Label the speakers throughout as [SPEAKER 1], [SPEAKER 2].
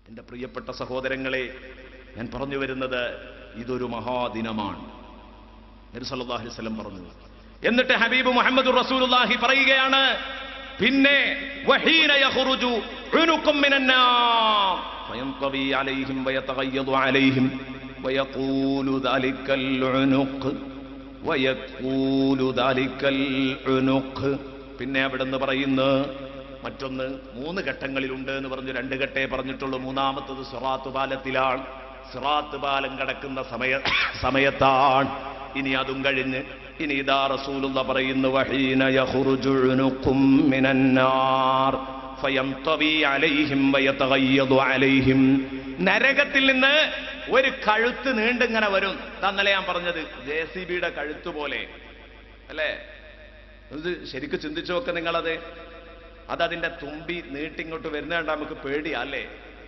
[SPEAKER 1] എന്റെ പ്രിയപ്പെട്ട സഹോദരങ്ങളെ ഞാൻ പറഞ്ഞു വരുന്നത് ഇതൊരു മഹാദിനമാണ് നബി സല്ലല്ലാഹു അലൈഹി വസല്ലം പറഞ്ഞു എന്നിട്ട് ഹബീബ് മുഹമ്മദ് റസൂലുള്ളാഹി പറയുകയാണ് പിന്നെ വഹീന യഖ്റുജു ഉനുഖും മിനന്നാർ ഫയൻതവി അലൈഹിം വയതഗയ്യദു അലൈഹിം വയഖൂലു ദാലിക്കൽ ഉനുഖ് വയഖൂലു ദാലിക്കൽ ഉനുഖ് പിന്നെ അവിടുന്ന് പറയുന്നു മറ്റൊന്ന് മൂന്ന് ഘട്ടങ്ങളിലുണ്ട് എന്ന് പറഞ്ഞു രണ്ട് ഘട്ടേ പറഞ്ഞിട്ടുള്ളൂ മൂന്നാമത്തത് സിറാത്ത് പാലത്തിലാണ് സിറാത്ത് പാലം കടക്കുന്ന സമയ സമയത്താണ് ഇനി അതും കഴിഞ്ഞ് ഇനി ഇതാ റസൂലുള്ള പറയുന്നു വഹീന യഖ്റുജു ഉനുഖും മിനന്നാർ ഫയംതവി അലൈഹിം വയതഗയ്യദു അലൈഹിം നരകത്തിൽ നിന്ന് ഒരു കഴുത്ത് നീണ്ടിങ്ങനെ വരും തന്നലെ ഞാൻ പറഞ്ഞത് ജെ സി ബിയുടെ കഴുത്ത് പോലെ അല്ലേ ഇത് ശരിക്കും ചിന്തിച്ചു നോക്ക നിങ്ങളത് അതതിന്റെ തുമ്പി നീട്ടിങ്ങോട്ട് വരുന്നതുകൊണ്ട് നമുക്ക് പേടിയാ അല്ലേ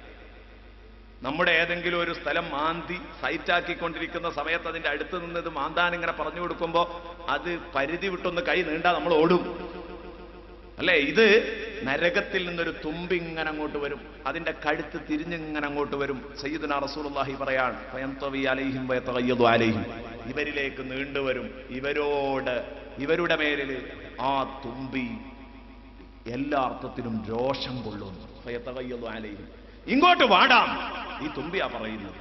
[SPEAKER 1] നമ്മുടെ ഏതെങ്കിലും ഒരു സ്ഥലം മാന്തി സൈറ്റാക്കിക്കൊണ്ടിരിക്കുന്ന സമയത്ത് അതിന്റെ അടുത്ത് നിന്ന് ഇത് മാന്താൻ ഇങ്ങനെ പറഞ്ഞു കൊടുക്കുമ്പോ അത് പരിധി വിട്ടൊന്ന് കൈ നീണ്ടാ നമ്മൾ ഓടും അല്ലേ ഇത് നരകത്തിൽ നിന്നൊരു തുമ്പി ഇങ്ങനെ അങ്ങോട്ട് വരും അതിന്റെ കഴുത്ത് തിരിഞ്ഞിങ്ങനെ അങ്ങോട്ട് വരും സയ്യിദുന റസൂലുള്ളാഹി പറയാണ് ഫയംതവി അലൈഹിം വയതഗയ്യദു അലൈഹിം ഇവരിലേക്ക് നീണ്ടുവരും ഇവരോട് ഇവരുടെ മേലിൽ ആ തുമ്പി എല്ലാ അർത്ഥത്തിലും രോഷം കൊള്ളുന്നു ഫയതഗയ്യദു അലൈഹിം ഇങ്ങോട്ട് വാടാം ഈ തുമ്പിയാ പറയുന്നത്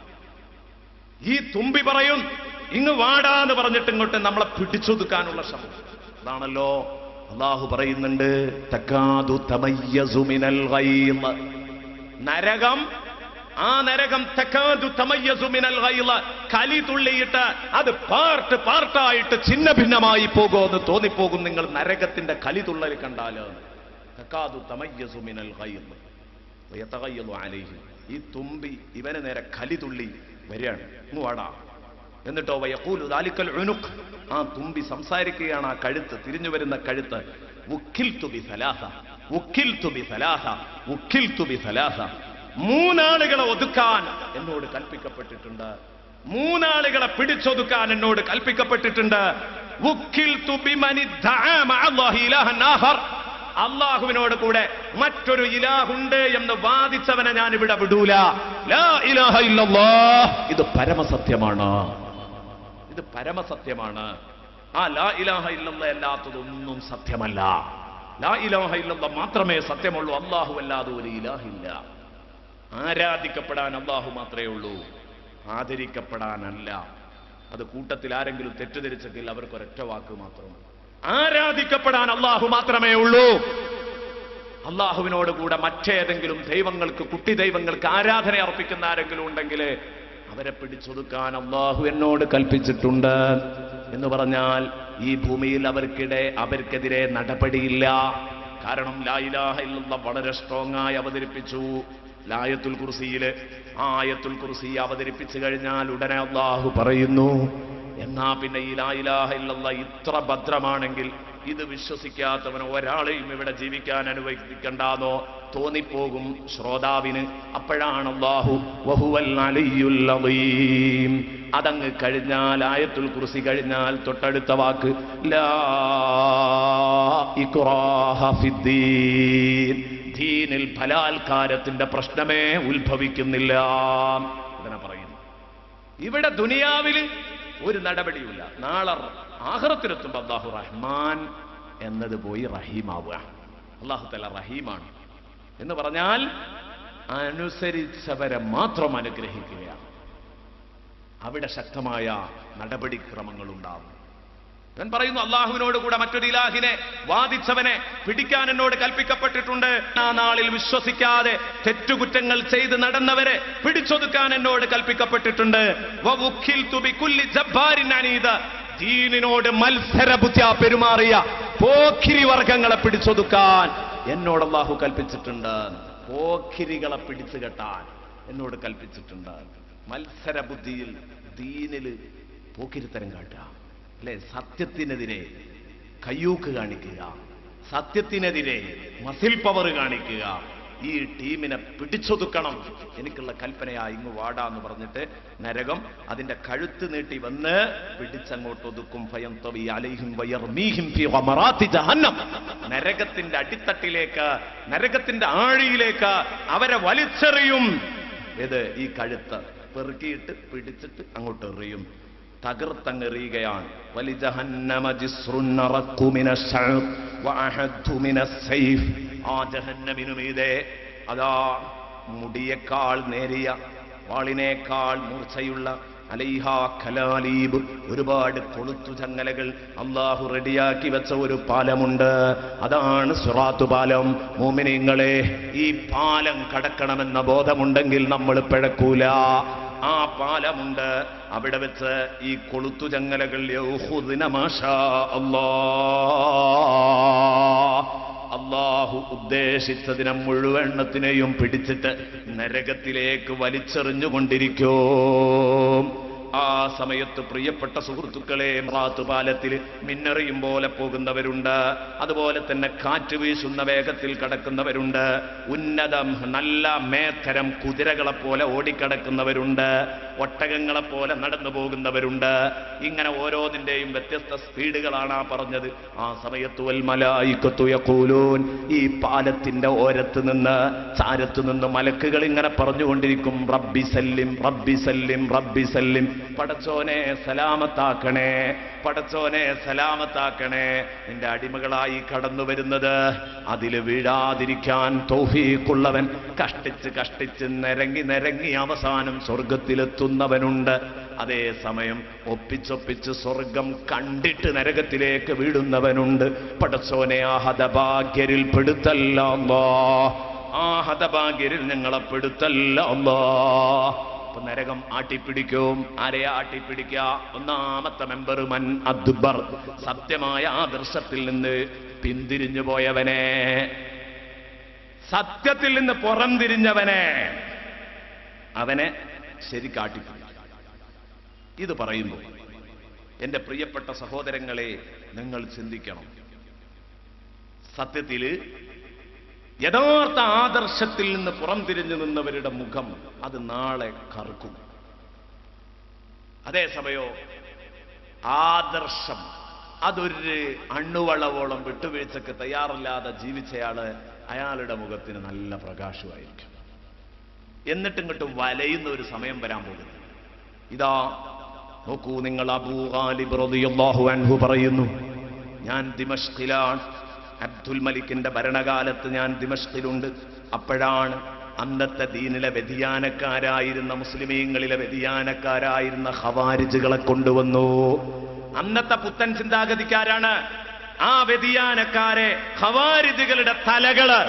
[SPEAKER 1] ഈ തുമ്പി പറയും ഇങ്ങ് വാടാന്ന് പറഞ്ഞിട്ട് ഇങ്ങോട്ട് നമ്മളെ പിടിച്ചൊതുക്കാനുള്ള ശ്രമം അതാണല്ലോ അള്ളാഹു പറയുന്നുണ്ട് തക്കാതു തമയ്യസു മിനൽ ഗൈള്. നരകം ആ നരകം തക്കാതു തമയ്യസു മിനൽ ഗൈള്. കലി തുള്ളിയിട്ട് അത് പാർട്ട് പാർട്ടായിട്ട് ഛിന്ന ഭിന്നമായി പോകുമെന്ന് തോന്നിപ്പോകും നിങ്ങൾ നരകത്തിന്റെ കലി തുള്ളൽ കണ്ടാല് തക്കാതു തമയ്യസു മിനൽ ഗൈള്. വയതഗയ്യദു അലൈഹി. ഈ തുമ്പി ഇവന് നേരെ കലി തുള്ളി വരികയാണ് ഇങ്ങ് വാടാ എന്നിട്ടോ വയക്കൂലു ദാലിക്കൽ ഉനുഖ് ആ തുമ്പി സംസാരിക്കുകയാണ് ആ കഴുത്ത് തിരിഞ്ഞു വരുന്ന കഴുത്ത് ഉക്കിൽ തുബി സലാസ ഉക്കിൽ തുബി സലാസ ഉക്കിൽ തുബി സലാസ മൂന്നാളുകളെ ഒതുക്കാൻ എന്നോട് കൽപ്പിക്കപ്പെട്ടിട്ടുണ്ട് മൂന്നാളുകളെ പിടിച്ചൊതുക്കാൻ എന്നോട് കൽപ്പിക്കപ്പെട്ടിട്ടുണ്ട് ഉക്കിൽ തുബി മനി അള്ളാഹുവിനോട് കൂടെ മറ്റൊരു ഇലാഹുണ്ട് എന്ന് വാദിച്ചവനെ ഞാൻ ഇവിടെ വിടൂല ലാ ഇലാഹ ഇല്ലല്ലാഹ്. ഇത് പരമസത്യമാണ് ഇത് പരമസത്യമാണ് ആ ലാ ഇലാഹ ഇല്ലല്ല അല്ലാത്തതൊന്നും സത്യമല്ല ലാ ഇലാഹ ഇല്ലല്ല മാത്രമേ സത്യമുള്ളൂ അള്ളാഹു അല്ലാതെ ഒരു ഇലാഹില്ല ആരാധിക്കപ്പെടാൻ അള്ളാഹു മാത്രമേ ഉള്ളൂ ആദരിക്കപ്പെടാനല്ല അത് കൂട്ടത്തിൽ ആരെങ്കിലും തെറ്റിദ്ധരിച്ചെങ്കിൽ അവർക്ക് ഒരൊറ്റ വാക്ക് മാത്രം ആരാധിക്കപ്പെടാൻ അള്ളാഹു മാത്രമേ ഉള്ളൂ അള്ളാഹുവിനോട് കൂടെ മറ്റേതെങ്കിലും ദൈവങ്ങൾക്ക് കുട്ടി ദൈവങ്ങൾക്ക് ആരാധന അർപ്പിക്കുന്ന ആരെങ്കിലും ഉണ്ടെങ്കിൽ അവരെ പിടിച്ചൊതുക്കാൻ അള്ളാഹു എന്നോട് കൽപ്പിച്ചിട്ടുണ്ട് എന്ന് പറഞ്ഞാൽ ഈ ഭൂമിയിൽ അവർക്കിടെ അവർക്കെതിരെ നടപടിയില്ല കാരണം ലായിലാഹ ഇല്ല വളരെ സ്ട്രോങ് ആയി അവതരിപ്പിച്ചു ലായത്തുൽ കുർസിയില് ആ ആയത്തുൽ കുർസി അവതരിപ്പിച്ചു കഴിഞ്ഞാൽ ഉടനെ അള്ളാഹു പറയുന്നു എന്നാ പിന്നെ ഈ ലായിലാഹ ഇല്ലല്ല ഇത്ര ഭദ്രമാണെങ്കിൽ ഇത് വിശ്വസിക്കാത്തവന് ഒരാളെയും ഇവിടെ ജീവിക്കാൻ അനുവദിക്കണ്ടെന്നോ തോന്നിപ്പോകും ശ്രോതാവിന് അപ്പോഴാണ് അള്ളാഹു വഹുവൽ അലിയുൽ അളീം അതങ്ങ് കഴിഞ്ഞാൽ ആയത്തുൽ കുർസി കഴിഞ്ഞാൽ തൊട്ടടുത്ത വാക്ക് ലാ ഇക്റാഹ ഫിദ്ദീൻ ദീനിൽ ഫലാൽക്കാരത്തിന്റെ പ്രശ്നമേ ഉത്ഭവിക്കുന്നില്ല ഇതിനെ പറയുന്നു ഇവിടെ ദുനിയാവിൽ ഒരു നടപടിയുമില്ല നാളെ ആഹ്റത്തിലെത്തുമ്പോൾ അള്ളാഹു റഹ്മാൻ എന്നത് പോയി റഹീമാവുക അള്ളാഹു തല റഹീമാണ് എന്ന് പറഞ്ഞാൽ അനുസരിച്ചവരെ മാത്രം അനുഗ്രഹിക്കുക അവിടെ ശക്തമായ നടപടിക്രമങ്ങൾ ഉണ്ടാവും ഞാൻ പറയുന്നു അള്ളാഹുവിനോട് കൂടെ മറ്റൊരു ഇലാഹിനെ വാദിച്ചവനെ പിടിക്കാൻ എന്നോട് കൽപ്പിക്കപ്പെട്ടിട്ടുണ്ട് ആ നാളിൽ വിശ്വസിക്കാതെ തെറ്റുകുറ്റങ്ങൾ ചെയ്ത് നടന്നവരെ പിടിച്ചൊതുക്കാൻ എന്നോട് കൽപ്പിക്കപ്പെട്ടിട്ടുണ്ട് വവുഖിൽതു ബികുല്ലി ജബ്ബാരിൻ അനീദ്. ദീനിനോട് മത്സരബുദ്ധ്യ പെരുമാറിയ പോക്കിരി വർഗങ്ങളെ പിടിച്ചൊതുക്കാൻ എന്നോട് അള്ളാഹു കൽപ്പിച്ചിട്ടുണ്ട് പോക്കിരികളെ പിടിച്ചു കെട്ടാൻ എന്നോട് കൽപ്പിച്ചിട്ടുണ്ട് മത്സരബുദ്ധിയിൽ ദീനില് പോക്കിരിത്തരം കാട്ടുക അല്ലെ സത്യത്തിനെതിരെ കയ്യൂക്ക് കാണിക്കുക സത്യത്തിനെതിരെ മസിൽ പവർ കാണിക്കുക ഈ ടീമിനെ പിടിച്ചൊതുക്കണം എനിക്കുള്ള കൽപ്പനയാ ഇങ്ങ് വാടാ എന്ന് പറഞ്ഞിട്ട് നരകം അതിന്റെ കഴുത്ത് നീട്ടി വന്ന് പിടിച്ചങ്ങോട്ട് ഒതുക്കും ഭയം തൊവി അലൈഹിം വയർമീഹിം ഫി ഗമറാത്തി ജഹന്നം നരകത്തിന്റെ അടിത്തട്ടിലേക്ക് നരകത്തിന്റെ ആഴിയിലേക്ക് അവരെ വലിച്ചെറിയും ഇത് ഈ കഴുത്ത് പെറുക്കിയിട്ട് പിടിച്ചിട്ട് അങ്ങോട്ട് എറിയും തകർത്തങ്ങെറിയുകയാണ് വലിജഹന്നമ ജിസ്റുൻ അറക്കു മിന ശഅർ വഅഹദ്ദു മിന സൈഫ് ആ ജഹന്നമിനു മീതെ അതാ മുടിയേക്കാൾ നേരിയ വാളിനേക്കാൾ മൂർച്ചയുള്ള അലൈഹ കലാലീബ് ഒരുപാട് കൊളുത്തു ചങ്ങലകൾ അള്ളാഹു റെഡിയാക്കി വെച്ച ഒരു പാലമുണ്ട് അതാണ് സുറാത്തു പാലം മോമിനിങ്ങളെ ഈ പാലം കടക്കണമെന്ന ബോധമുണ്ടെങ്കിൽ നമ്മൾ പിഴക്കൂല ആ പാലമുണ്ട് അവിടെ വെച്ച് ഈ കൊളുത്തു ചങ്ങലകൾ യൗഹുദിന മാഷാ അല്ലാ അള്ളാഹു ഉദ്ദേശിച്ചതിനെ മുഴുവെണ്ണത്തിനെയും പിടിച്ചിട്ട് നരകത്തിലേക്ക് വലിച്ചെറിഞ്ഞുകൊണ്ടിരിക്കും ആ സമയത്ത് പ്രിയപ്പെട്ട സുഹൃത്തുക്കളെ മ്രാത്ത് പാലത്തിൽ മിന്നറിയും പോലെ പോകുന്നവരുണ്ട് അതുപോലെ തന്നെ കാറ്റ് വീശുന്ന വേഗത്തിൽ കടക്കുന്നവരുണ്ട് ഉന്നതം നല്ല മേത്തരം കുതിരകളെ പോലെ ഓടിക്കടക്കുന്നവരുണ്ട് ഒട്ടകങ്ങളെ പോലെ നടന്നു പോകുന്നവരുണ്ട് ഇങ്ങനെ ഓരോന്നിന്റെയും വ്യത്യസ്ത സ്പീഡുകളാണ് ആ പറഞ്ഞത് ആ സമയത്ത് വൽമലായിക്കത്തു യഖൂലൂൻ ഈ പാലത്തിന്റെ ഓരത്ത് നിന്ന് ചാരത്ത് നിന്ന് മലക്കുകൾ ഇങ്ങനെ പറഞ്ഞുകൊണ്ടിരിക്കും റബ്ബി സല്ലിം റബ്ബി സല്ലിം റബ്ബി സല്ലിം പടച്ചോനെ സലാമത്താക്കണേ പടച്ചോനെ സലാമത്താക്കണേ നിന്റെ അടിമകളായി കടന്നു വരുന്നത് അതിൽ വീഴാതിരിക്കാൻ തൗഫീഖുള്ളവൻ കഷ്ടിച്ച് കഷ്ടിച്ച് നിരങ്ങി നിരങ്ങി അവസാനം സ്വർഗത്തിലെത്തുന്നവനുണ്ട് അതേസമയം ഒപ്പിച്ചൊപ്പിച്ച് സ്വർഗം കണ്ടിട്ട് നരകത്തിലേക്ക് വീഴുന്നവനുണ്ട് പടച്ചോനെ ആ ഹതഭാഗ്യരിൽ പെടുത്തല്ല അല്ലാ. ആ ഹതഭാഗ്യരിൽ ഞങ്ങളെ പെടുത്തല്ല അല്ലാ. അപ്പൊ നരകം ആട്ടിപ്പിടിക്കും ആരെയാ ആട്ടിപ്പിടിക്കുക ഒന്നാമത്തെ മെമ്പർ മൻ അദ്ബർ സത്യമായ ആദർശത്തിൽ നിന്ന് പിന്തിരിഞ്ഞു പോയവനെ സത്യത്തിൽ നിന്ന് പുറംതിരിഞ്ഞവനെ അവനെ ശരിക്കാട്ടിപ്പിടിക്കും ഇത് പറയുന്നു എന്റെ പ്രിയപ്പെട്ട സഹോദരങ്ങളെ നിങ്ങൾ ചിന്തിക്കണം സത്യത്തില് യഥാർത്ഥ ആദർശത്തിൽ നിന്ന് പുറംതിരിഞ്ഞു നിന്നവരുടെ മുഖം അത് നാളെ കറുക്കും അതേസമയോ ആദർശം അതൊരു അണ്ണുവളവോളം വിട്ടുവീഴ്ചക്ക് തയ്യാറില്ലാതെ ജീവിച്ചയാള് അയാളുടെ മുഖത്തിന് നല്ല പ്രകാശമായിരിക്കും എന്നിട്ട് ഇങ്ങോട്ട് വലയുന്ന ഒരു സമയം വരാൻ പോകുന്നു ഇതാ നോക്കൂ നിങ്ങൾ അബൂ ഗാലിബ് റളിയല്ലാഹു അൻഹു പറയുന്നു ഞാൻ ദിമഷ്കിലാണ് അബ്ദുൽ മലിക്കിന്റെ ഭരണകാലത്ത് ഞാൻ ദിമഷ്കിലുണ്ട് അപ്പോഴാണ് അന്നത്തെ ദീനിലെ വ്യതിയാനക്കാരായിരുന്ന മുസ്ലിമീങ്ങളിലെ വ്യതിയാനക്കാരായിരുന്ന ഹവാരിജുകളെ കൊണ്ടുവന്നു അന്നത്തെ പുത്തൻ ചിന്താഗതിക്കാരാണ് ആ വ്യതിയാനക്കാരെ ഹവാരിജുകളുടെ തലകള്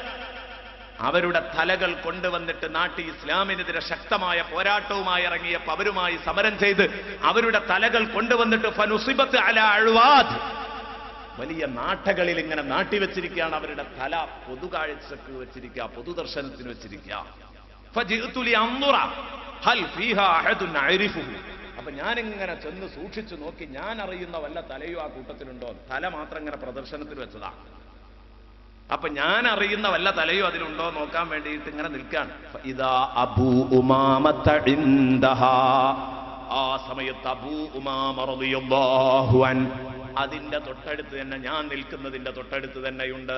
[SPEAKER 1] അവരുടെ തലകൾ കൊണ്ടുവന്നിട്ട് നാട്ടിൽ ഇസ്ലാമിനെതിരെ ശക്തമായ പോരാട്ടവുമായി ഇറങ്ങിയപ്പോൾ അവരുമായി സമരം ചെയ്ത് അവരുടെ തലകൾ കൊണ്ടുവന്നിട്ട് ഫനുസിബത്ത് അല അഴ്വാദ് വലിയ നാട്ടകളിൽ ഇങ്ങനെ നാട്ടി വെച്ചിരിക്കുകയാണ് അവരുടെ തല പൊതുകാഴ്ചക്ക് വെച്ചിരിക്കുക പൊതുദർശനത്തിന് വെച്ചിരിക്കുക ഫജിഅ്തു ലി അൻദുറ ഹൽ ഫീഹാ അഹദുൻ അഅരിഫുഹു. അപ്പൊ ഞാനിങ്ങനെ ചെന്ന് സൂക്ഷിച്ചു നോക്കി ഞാൻ അറിയുന്ന വല്ല തലയോ ആ കൂട്ടത്തിലുണ്ടോ തല മാത്രം ഇങ്ങനെ പ്രദർശനത്തിൽ വെച്ചതാ അപ്പൊ ഞാൻ അറിയുന്ന വല്ല തലയോ അതിലുണ്ടോ നോക്കാൻ വേണ്ടിയിട്ട് ഇങ്ങനെ നിൽക്കാണ് ഇതാ അബൂ ഉമാമത്ത ഇൻദഹാ. ആ സമയത്ത് അബൂ ഉമാമ റളിയല്ലാഹു അൻ അതിന്റെ തൊട്ടടുത്ത് തന്നെ ഞാൻ നിൽക്കുന്നതിന്റെ തൊട്ടടുത്ത് തന്നെയുണ്ട്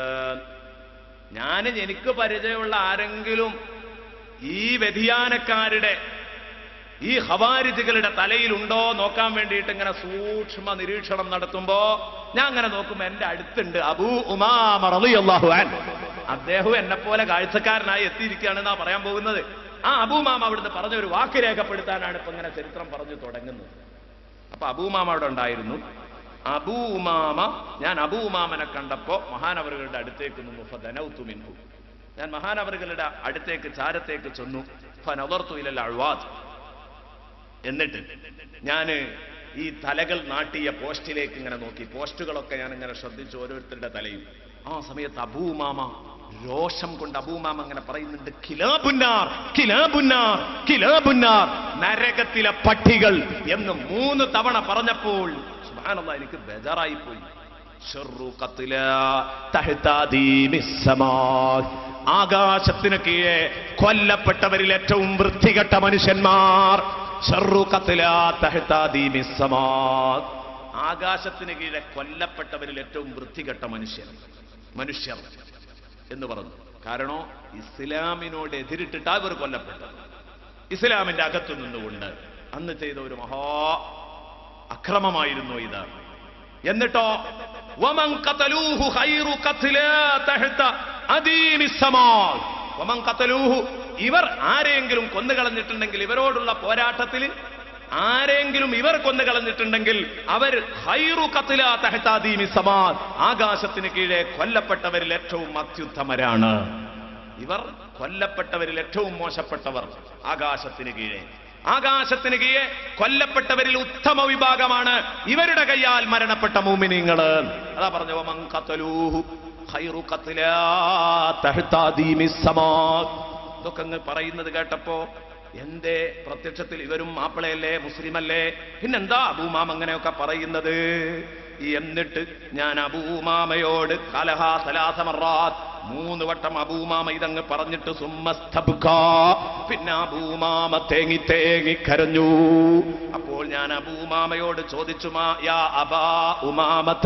[SPEAKER 1] ഞാൻ എനിക്ക് പരിചയമുള്ള ആരെങ്കിലും ഈ വ്യതിയാനക്കാരുടെ ഈ ഹവാരിജുകളുടെ തലയിലുണ്ടോ നോക്കാൻ വേണ്ടിയിട്ട് ഇങ്ങനെ സൂക്ഷ്മ നിരീക്ഷണം നടത്തുമ്പോ ഞാൻ അങ്ങനെ നോക്കുമ്പോ എന്റെ അടുത്തുണ്ട് അബൂ ഉമാമ റളിയല്ലാഹു അൻ അദ്ദേഹം എന്നെ പോലെ കാഴ്ചക്കാരനായി എത്തിയിരിക്കുകയാണെന്നാ പറയാൻ പോകുന്നത് ആ അബൂമാമ അവിടുന്ന് പറഞ്ഞ ഒരു വാക്ക് രേഖപ്പെടുത്താനാണ് ഇപ്പൊ ഇങ്ങനെ ചരിത്രം പറഞ്ഞു തുടങ്ങുന്നത് അപ്പൊ അബൂമാമ അവിടെ ഉണ്ടായിരുന്നു അബൂമാമ ഞാൻ അബൂമാമനെ കണ്ടപ്പോ മഹാനവറുകളുടെ അടുത്തേക്ക് നിന്നു ഫനൗത്തു മിൻഹു ഞാൻ മഹാനവറുകളുടെ അടുത്തേക്ക് ചാരത്തേക്ക് ചെന്നു ഫനദർത്തു ഇലൽ അഴ്വാദ് എന്നിട്ട് ഞാൻ ഈ തലകൾ നാട്ടിയ പോസ്റ്റിലേക്ക് ഇങ്ങനെ നോക്കി പോസ്റ്റുകളൊക്കെ ഞാൻ ഇങ്ങനെ ശ്രദ്ധിച്ചു ഓരോരുത്തരുടെ തലയും ആ സമയത്ത് അബൂമാമ രോഷം കൊണ്ട് അബൂമാമ അങ്ങനെ പറയുന്നുണ്ട് കിലാബുന്നാർ കിലാബുന്നാർ കിലാബുന്നാർ നരകത്തിലെ പട്ടികൾ എന്ന് മൂന്ന് തവണ പറഞ്ഞപ്പോൾ സുബ്ഹാനല്ലാഹ് എനിക്ക് ബേജാറായി പോയി ഷർറു ഖത്ല തഹ്താദീമിസ് സമാ. ആകാശത്തിന് കീഴെ കൊല്ലപ്പെട്ടവരിൽ ഏറ്റവും വൃത്തികെട്ട മനുഷ്യന്മാർ ഷർറു ഖത്ല തഹ്താദീമിസ് സമാ. ആകാശത്തിന് കീഴെ കൊല്ലപ്പെട്ടവരിൽ ഏറ്റവും വൃത്തികെട്ട മനുഷ്യർ മനുഷ്യർ എന്ന് പറഞ്ഞു കാരണം ഇസ്ലാമിനോട് എതിരിട്ടിട്ടാ ഇവർ കൊല്ലപ്പെട്ടത് ഇസ്ലാമിന്റെ അകത്തു നിന്നുകൊണ്ട് അന്ന് ചെയ്ത ഒരു മഹാ അക്രമമായിരുന്നു ഇത് എന്നിട്ടോ വമൻ ഖതലൂഹു ഖൈറു ഖത്ലാ തഹ്ത അദീമിസ് സമാ വമൻ ഖതലൂഹു ഇവർ ആരെങ്കിലും കൊന്നുകളഞ്ഞിട്ടുണ്ടെങ്കിൽ ഇവരോടുള്ള പോരാട്ടത്തിൽ ആരെങ്കിലും ഇവർ കൊന്നുകളഞ്ഞിട്ടുണ്ടെങ്കിൽ അവർ ഹൈറു ഖത്ലാ തഹ്ത അദീമിസ് സമാ ആകാശത്തിന് കീഴെ കൊല്ലപ്പെട്ടവരിൽ ഏറ്റവും അത്യുത്തമരാണ് ഇവർ കൊല്ലപ്പെട്ടവരിൽ ഏറ്റവും മോശപ്പെട്ടവർ ആകാശത്തിന് കീഴെ ആകാശത്തിന് കീഴെ കൊല്ലപ്പെട്ടവരിൽ ഉത്തമ വിഭാഗമാണ് ഇവരുടെ കയ്യാൽ മരണപ്പെട്ട മൂമിനിങ്ങള് അതാ പറഞ്ഞു "വമൻ ഖതലൂഹു ഖൈറു ഖത്ലാ തഹ്ത അദീമിസ് സമാ." ഇതൊക്കെ അങ്ങ് പറയുന്നത് കേട്ടപ്പോ എന്റെ പ്രത്യക്ഷത്തിൽ ഇവരും മാപ്പിളയല്ലേ മുസ്ലിമല്ലേ പിന്നെന്താ അബൂമാം അങ്ങനെയൊക്കെ പറയുന്നത് എന്നിട്ട് ഞാൻ അബൂമാമയോട് കലഹ സലാസമറാത്ത് മൂന്ന് വട്ടം അബൂമാമ ഇതങ്ങ് പറഞ്ഞിട്ട് സുമ്മസ്തബ്കാ. പിന്നെ അബൂമാമ തേങ്ങി തേങ്ങി കരഞ്ഞു അപ്പോൾ ഞാൻ അബൂമാമയോട് ചോദിച്ചു മാ യാ അബാ ഉമാമത്ത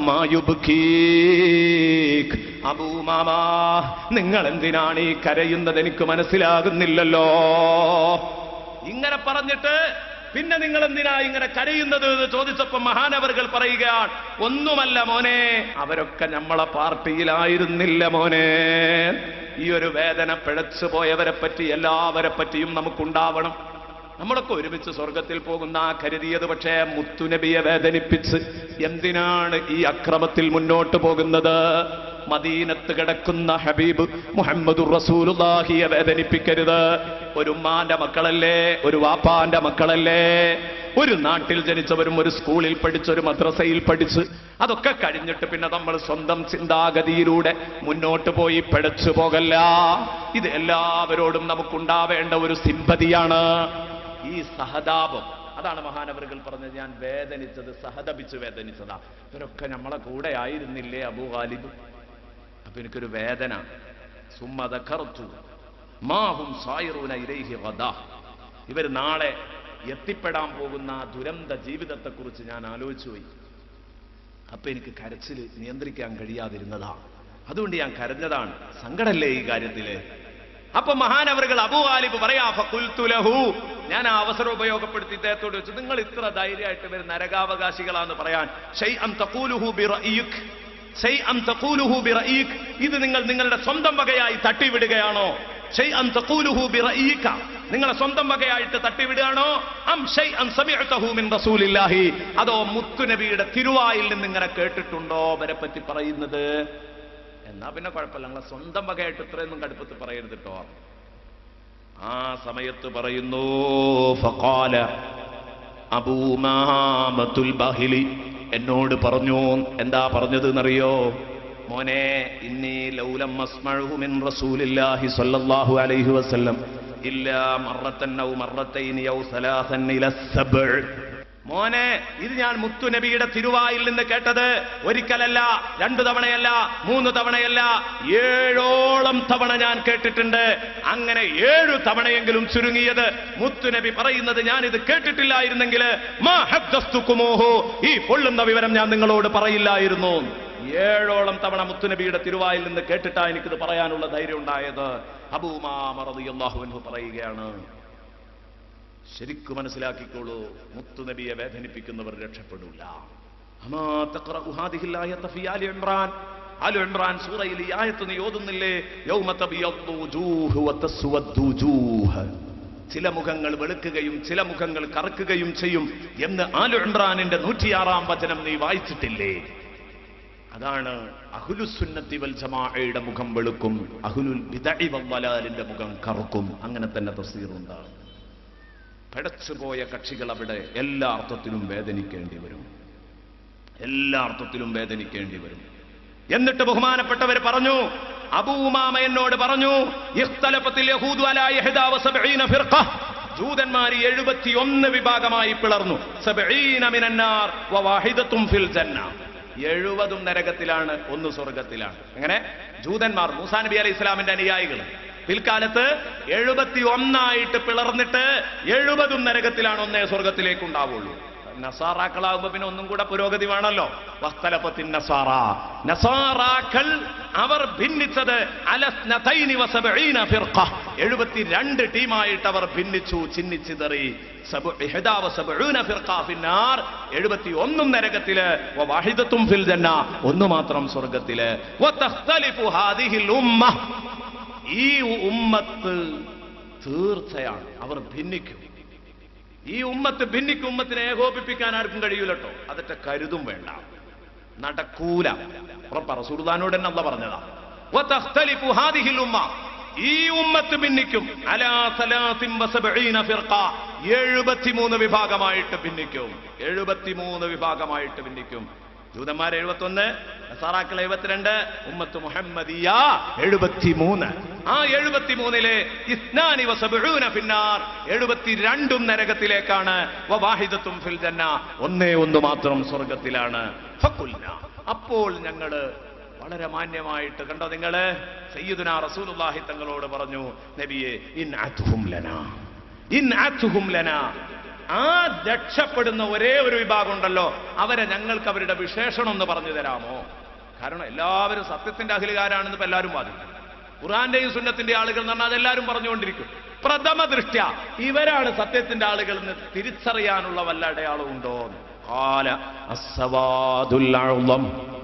[SPEAKER 1] മായുബ്കീക് അബൂമാമ നിങ്ങൾ എന്തിനാണ് ഈ കരയുന്നത് എനിക്ക് മനസ്സിലാകുന്നില്ലല്ലോ ഇങ്ങനെ പറഞ്ഞിട്ട് പിന്നെ നിങ്ങൾ എന്തിനാ ഇങ്ങനെ കരയുന്നത് എന്ന് ചോദിച്ചപ്പോ മഹാനവറുകൾ പറയുകയാണ് ഒന്നുമല്ല മോനെ അവരൊക്കെ നമ്മളെ പാർട്ടിയിലായിരുന്നില്ല മോനെ ഈ ഒരു വേദന പിഴച്ചു പോയവരെ പറ്റി എല്ലാവരെ പറ്റിയും നമുക്കുണ്ടാവണം നമ്മളൊക്കെ ഒരുമിച്ച് സ്വർഗത്തിൽ പോകുന്ന ആ കരുതിയത് പക്ഷേ മുത്തുനബിയെ വേദനിപ്പിച്ച് എന്തിനാണ് ഈ അക്രമത്തിൽ മുന്നോട്ട് പോകുന്നത് മദീനത്ത് കിടക്കുന്ന ഹബീബ് മുഹമ്മദ് റസൂലുള്ളാഹിയെ വേദനിപ്പിക്കരുത് ഒരു ഉമ്മാന്റെ മക്കളല്ലേ ഒരു വാപ്പാന്റെ മക്കളല്ലേ ഒരു നാട്ടിൽ ജനിച്ചവരും ഒരു സ്കൂളിൽ പഠിച്ച് ഒരു മദ്രസയിൽ പഠിച്ച് അതൊക്കെ കഴിഞ്ഞിട്ട് പിന്നെ നമ്മൾ സ്വന്തം ചിന്താഗതിയിലൂടെ മുന്നോട്ട് പോയി പിഴച്ചു പോകല്ല ഇത് എല്ലാവരോടും നമുക്കുണ്ടാവേണ്ട ഒരു സിമ്പതിയാണ് ഈ സഹതാപം അതാണ് മഹാനവറുകൾ പറഞ്ഞത് ഞാൻ വേദനിച്ചത് സഹതപിച്ച് വേദനിച്ചതാ ഇവരൊക്കെ നമ്മളെ കൂടെ ആയിരുന്നില്ലേ അബൂ ഖാലിബ് അപ്പൊ എനിക്കൊരു വേദന സുമ്മതഖർത്തു മാഹും സായിറൂന ഇലൈഹി ഗദാ ഇവർ നാളെ എത്തിപ്പെടാൻ പോകുന്ന ആ ദുരന്ത ജീവിതത്തെക്കുറിച്ച് ഞാൻ ആലോചിച്ചു പോയി അപ്പൊ എനിക്ക് കരച്ചിൽ നിയന്ത്രിക്കാൻ കഴിയാതിരുന്നതാ അതുകൊണ്ട് ഞാൻ കരഞ്ഞതാണ് സങ്കടല്ലേ ഈ കാര്യത്തില് അപ്പൊ മഹാനവറുകൾ അബൂ ആലിബ് പറയാ ഫഖുൽതു ലഹു ഞാൻ ആ അവസരം ഉപയോഗപ്പെടുത്തി ഇദ്ദേഹത്തോട് വെച്ചു നിങ്ങൾ ഇത്ര ധൈര്യമായിട്ട് ഇവർ നരകാവകാശികളാന്ന് പറയാൻ ഷൈഅൻ തഖൂലുഹു ബിറഅയിക് ഷൈഅൻ തഖൂലുഹു ബിറഅയിക് ഇത് നിങ്ങൾ നിങ്ങളുടെ സ്വന്തം വകയായി തട്ടിവിടുകയാണോ ഷൈഅൻ തഖൂലുഹു ബിറഅയിക നിങ്ങളെ സ്വന്തം വകയായിട്ട് തട്ടിവിടുകയാണോ അം ഷൈഅൻ സമിഅതഹു മിൻ റസൂലില്ലാഹി അതോ മുത്തുനബിയുടെ തിരുവായിൽ നിന്ന് ഇങ്ങനെ കേട്ടിട്ടുണ്ടോ അവരെ പറ്റി പറയുന്നത് എന്നാ പിന്നെ കുഴപ്പമില്ല നിങ്ങളെ സ്വന്തം വകയായിട്ട് ഇത്രയൊന്നും കടുപ്പത്തിൽ പറയരുത് കേട്ടോ ആ സമയത്ത് പറയുന്നു ഫഖാല അബൂമാമത്തുൽ ബാഹിലി എന്നോട് പറഞ്ഞു എന്താ പറഞ്ഞത് എന്നറിയോ മോനെ ഇന്നി ലൗലം അസ്മഉഹു മിൻ റസൂലില്ലാഹി സ്വല്ലല്ലാഹു അലൈഹി വസല്ലം ഇല്ലാ മറത്തൻ ഔ മറത്തൈനി ഔ സലാസൻ ഇല സബ്അ മോനെ ഇത് ഞാൻ മുത്തുനബിയുടെ തിരുവായിൽ നിന്ന് കേട്ടത് ഒരിക്കലല്ല രണ്ടു തവണയല്ല മൂന്ന് തവണയല്ല ഏഴോളം തവണ ഞാൻ കേട്ടിട്ടുണ്ട് അങ്ങനെ ഏഴു തവണയെങ്കിലും ചുരുങ്ങിയത് മുത്തുനബി പറയുന്നത് ഞാൻ ഇത് കേട്ടിട്ടില്ലായിരുന്നെങ്കിൽ മാ ഹദ്ദസ്തുക്കുമോഹോ ഈ പൊള്ളുന്ന വിവരം ഞാൻ നിങ്ങളോട് പറയില്ലായിരുന്നു ഏഴോളം തവണ മുത്തുനബിയുടെ തിരുവായിൽ നിന്ന് കേട്ടിട്ടാ എനിക്കിത് പറയാനുള്ള ധൈര്യം ഉണ്ടായത് അബൂമാ മറദിയല്ലാഹുവിൻഹു പറയുകയാണ് ശരിക്കു മനസ്സിലാക്കിക്കോളൂ മുത്തുനബിയെ വേദനിപ്പിക്കുന്നവർ രക്ഷപ്പെടില്ല അമാ തഖറഉ ഹാദിഹിൽ ആയത ഫി ആലി ഇംറാൻ ആലി ഇംറാൻ സൂറയിൽ ഈ ആയത്ത് നീ ഓതുന്നില്ലേ യൗമ തബിയദ്ദു വജൂഹു വതസ്വദ്ദു വജൂഹ് ചില മുഖങ്ങൾ വെളുക്കുകയും ചില മുഖങ്ങൾ കറുക്കുകയും ചെയ്യും എന്ന് ആലു ഇംറാനിന്റെ നൂറ്റിയാറാം വചനം നീ വായിച്ചിട്ടില്ലേ അതാണ് അഹുലുസുന്നത്തി വൽ ജമാഅയുടെ മുഖം വെളുക്കും അഹുലുൽ ബിദഇ വല്ലാലിന്റെ മുഖം കറുക്കും അങ്ങനെ തന്നെ തഫ്സീറുണ്ട് പടച്ചുപോയ കക്ഷികൾ അവിടെ എല്ലാ അർത്ഥത്തിലും വേദനിക്കേണ്ടി വരും എല്ലാ അർത്ഥത്തിലും വേദനിക്കേണ്ടി വരും എന്നിട്ട് ബഹുമാനപ്പെട്ടവർ പറഞ്ഞു അബൂമാമ എന്നോട് പറഞ്ഞു ഇഖ്തലഫത്തിൽ യഹൂദു അലാ ഇഹ്ദാ വസബഈന ഫിർഖ ജൂതന്മാർ എഴുപത്തിയൊന്ന് വിഭാഗമായി പിളർന്നു സബഈന മിനന്നാർ വവാഹിദത്തും ഫിൽ ജന്ന എഴുപതും നരകത്തിലാണ് ഒന്ന് സ്വർഗത്തിലാണ് അങ്ങനെ ജൂതന്മാർ മൂസാ നബി അലൈഹി ഇസ്ലാമിന്റെ അനുയായികൾ പിൽക്കാലത്ത് എഴുപത്തി ഒന്നായിട്ട് പിളർന്നിട്ട് എഴുപതും നരകത്തിലാണ് ഒന്നേ സ്വർഗത്തിലേക്ക് ഉണ്ടാവുള്ളൂ നസാറാക്കളാകുമ്പോ പിന്നെ ഒന്നും കൂടെ പുരോഗതി വേണമല്ലോ വസ്തലപ്പത്തിൻ നസാറ നസാറാക്കൾ അവർ ഭിന്നിച്ചത് അലസ്നതൈനി വസബഈന ഫിർഖ എഴുപത്തിരണ്ട് ടീമായിട്ട് അവർ ഭിന്നിച്ചു ചിന്നിച്ചിതറി സബ- ഇഹ്ദാ വസബഊന ഫിർഖ ഫിന്നാർ എഴുപത്തി ഒന്നും നരകത്തില് വവാഹിദത്തും ഫിൽ ജന്ന ഒന്ന് മാത്രം സ്വർഗത്തില് വതഖ്തലിഫു ഹാദിഹിൽ ഉമ്മ ഈ ഉമ്മത്ത് തീർച്ചയാണ് അവർ ഭിന്നിക്കും ഈ ഉമ്മത്ത് ഭിന്നിക്കും ഉമ്മത്തിനെ ഏകോപിപ്പിക്കാൻ ആർക്കും കഴിയൂലട്ടോ അതൊക്കെ കരുതും വേണ്ട നടക്കൂല ഉറപ്പ റസൂർദാനോട് തന്നെ അല്ല പറഞ്ഞതാ വതഖ്തലിഫു ഹാദിഹിൽ ഉമ്മ ഈ ഉമ്മത്ത് ഭിന്നിക്കും അലാ സലാസിൻ വസബഈന ഫിർഖ 73 വിഭാഗമായിട്ട് ഭിന്നിക്കും 73 വിഭാഗമായിട്ട് ഭിന്നിക്കും ജൂതന്മാർ എഴുപത്തൊന്ന് നസാറാക്കൾ എഴുപത്തിരണ്ട് ഉമ്മത്ത് മുഹമ്മദിയ എഴുപത്തിമൂന്ന് ആ എഴുപത്തിമൂന്നിലെ ഇസ്നാനി വസബഊന ഫിന്നാർ എഴുപത്തിരണ്ടും നരകത്തിലേക്കാണ് വവാഹിദത്തും ഫിൽ ജന്ന ഒന്നേ ഒന്ന് മാത്രം സ്വർഗത്തിലാണ് ഫഖുൽന അപ്പോൾ ഞങ്ങള് വളരെ മാന്യമായിട്ട് കണ്ടോ നിങ്ങള് സയ്യിദുന റസൂലുള്ളാഹി തങ്ങളോട് പറഞ്ഞു നബിയെ ഇൻ അത്ഹും ലനാ ഇൻ അത്ഹും ലനാ ആ രക്ഷപ്പെടുന്ന ഒരേ ഒരു വിഭാഗം ഉണ്ടല്ലോ അവരെ ഞങ്ങൾക്ക് അവരുടെ വിശേഷണം ഒന്ന് പറഞ്ഞു തരാമോ കാരണം എല്ലാവരും സത്യത്തിന്റെ അഖിലുകാരാണെന്ന് ഇപ്പൊ എല്ലാവരും വാദിക്കും ഖുറാന്റെയും സുന്നത്തിന്റെ ആളുകൾ എന്ന് പറഞ്ഞാൽ അതെല്ലാവരും പറഞ്ഞുകൊണ്ടിരിക്കും പ്രഥമ ദൃഷ്ട്യ ഇവരാണ് സത്യത്തിന്റെ ആളുകൾ എന്ന് തിരിച്ചറിയാനുള്ള വല്ല അടയാളവും ഉണ്ടോ കാല അസ്സവാദുൽ അഅ്ളം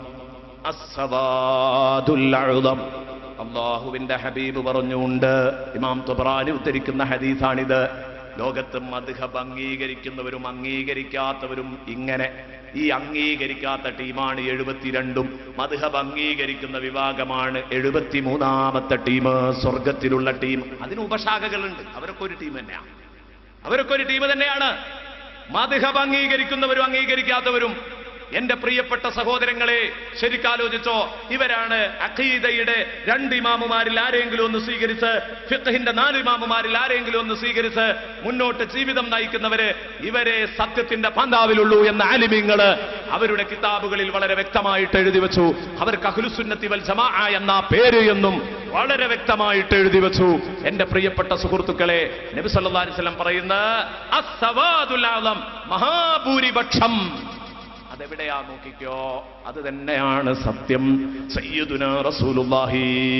[SPEAKER 1] അസ്സവാദുൽ അഅ്ളം അള്ളാഹുവിന്റെ ഹബീബ് പറഞ്ഞുകൊണ്ട് ഇമാം തുബ്രാനി ഉദ്ധരിക്കുന്ന ഹദീസാണിത് ലോകത്ത് മദ്ഹബ് അംഗീകരിക്കുന്നവരും അംഗീകരിക്കാത്തവരും ഇങ്ങനെ ഈ അംഗീകരിക്കാത്ത ടീമാണ് എഴുപത്തിരണ്ടും മദ്ഹബ് അംഗീകരിക്കുന്ന വിഭാഗമാണ് എഴുപത്തിമൂന്നാമത്തെ ടീം സ്വർഗത്തിലുള്ള ടീം അതിന് ഉപശാഖകളുണ്ട് അവരൊക്കെ ഒരു ടീം തന്നെയാണ് അവരൊക്കെ ഒരു ടീം തന്നെയാണ് മദ്ഹബ് അംഗീകരിക്കുന്നവരും അംഗീകരിക്കാത്തവരും എന്റെ പ്രിയപ്പെട്ട സഹോദരങ്ങളെ ശരിക്കാലോചിച്ചോ ഇവരാണ് അഖീദയുടെ രണ്ട് ഇമാമുമാരിൽ ആരെങ്കിലും ഒന്ന് സ്വീകരിച്ച് ഫിഖഹിന്റെ നാല് ഇമാമുമാരിൽ ആരെങ്കിലും ഒന്ന് സ്വീകരിച്ച് മുന്നോട്ട് ജീവിതം നയിക്കുന്നവര് ഇവരെ സത്യത്തിന്റെ പന്താവിലുള്ളൂ എന്ന ആലിമ്യങ്ങള് അവരുടെ കിതാബുകളിൽ വളരെ വ്യക്തമായിട്ട് എഴുതി വെച്ചു അവർക്ക് അഹ്ലുസുന്നത്തി വൽ ജമാ എന്ന പേര് എന്നും വളരെ വ്യക്തമായിട്ട് എഴുതി വെച്ചു എന്റെ പ്രിയപ്പെട്ട സുഹൃത്തുക്കളെ നബി സല്ലല്ലാഹു അലൈഹി വസല്ലം പറയുന്ന അസ്സവാദുൽ ആലം മഹാഭൂരിപക്ഷം അതെവിടെയാ നോക്കിക്കോ അത് തന്നെയാണ് സത്യം സയ്യിദുന റസൂലുള്ളാഹി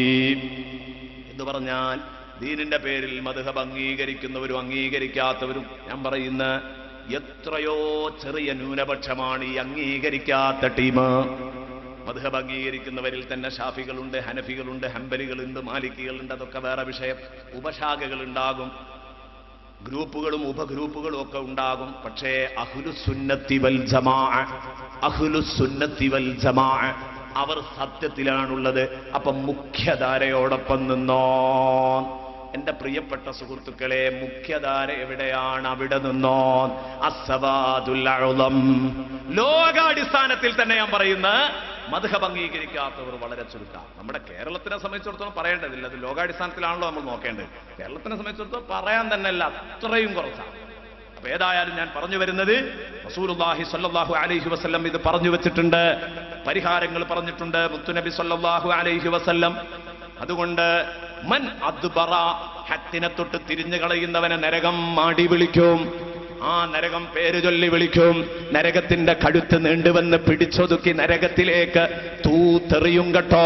[SPEAKER 1] എന്ന് പറഞ്ഞാൽ ദീനിന്റെ പേരിൽ മധുഹബ് അംഗീകരിക്കുന്നവരും അംഗീകരിക്കാത്തവരും ഞാൻ പറയുന്ന എത്രയോ ചെറിയ ന്യൂനപക്ഷമാണ് ഈ അംഗീകരിക്കാത്ത ടീം മധുഹബ് അംഗീകരിക്കുന്നവരിൽ തന്നെ ഷാഫികളുണ്ട് ഹനഫികളുണ്ട് ഹംബലികളുണ്ട് മാലിക്കികളുണ്ട് അതൊക്കെ വേറെ വിഷയം ഉപശാഖകൾ ഉണ്ടാകും ഗ്രൂപ്പുകളും ഉപഗ്രൂപ്പുകളും ഒക്കെ ഉണ്ടാകും പക്ഷേ അഹുലുസുന്നത്തി വൽ ജമാ അഹുലുസുന്നത്തി വൽ ജമാ അവർ സത്യത്തിലാണുള്ളത് അപ്പൊ മുഖ്യധാരയോടൊപ്പം നിന്നോ എന്റെ പ്രിയപ്പെട്ട സുഹൃത്തുക്കളെ മുഖ്യധാര എവിടെയാണ് അവിടെ നിന്നോ അസവാദുൽ അഉളം ലോകാടിസ്ഥാനത്തിൽ തന്നെ ഞാൻ പറയുന്ന മധുഹബ് അംഗീകരിക്കാത്തവർ വളരെ ചുരുക്കം നമ്മുടെ കേരളത്തിനെ സംബന്ധിച്ചിടത്തോളം പറയേണ്ടതില്ല അത് ലോകാടിസ്ഥാനത്തിലാണല്ലോ നമ്മൾ നോക്കേണ്ടത് കേരളത്തിനെ സംബന്ധിച്ചിടത്തോളം പറയാൻ തന്നെ അല്ല അത്രയും കുറച്ചാണ് അപ്പൊ ഏതായാലും ഞാൻ പറഞ്ഞു വരുന്നത് റസൂലുള്ളാഹി സ്വല്ലല്ലാഹു അലൈഹി വസല്ലം ഇത് പറഞ്ഞു വെച്ചിട്ടുണ്ട് പരിഹാരങ്ങൾ പറഞ്ഞിട്ടുണ്ട് മുത്തുനബി സ്വല്ലല്ലാഹു അലൈഹി വസല്ലം അതുകൊണ്ട് മൻ അദ്ബറ ഹത്തിനെ തൊട്ട് തിരിഞ്ഞു കളയുന്നവനെ നരകം മാടി വിളിക്കും ആ നരകം പേര് ചൊല്ലി വിളിക്കും നരകത്തിന്റെ കഴുത്ത് നീണ്ടുവന്ന് പിടിച്ചൊതുക്കി നരകത്തിലേക്ക് തൂത്തെറിയും കേട്ടോ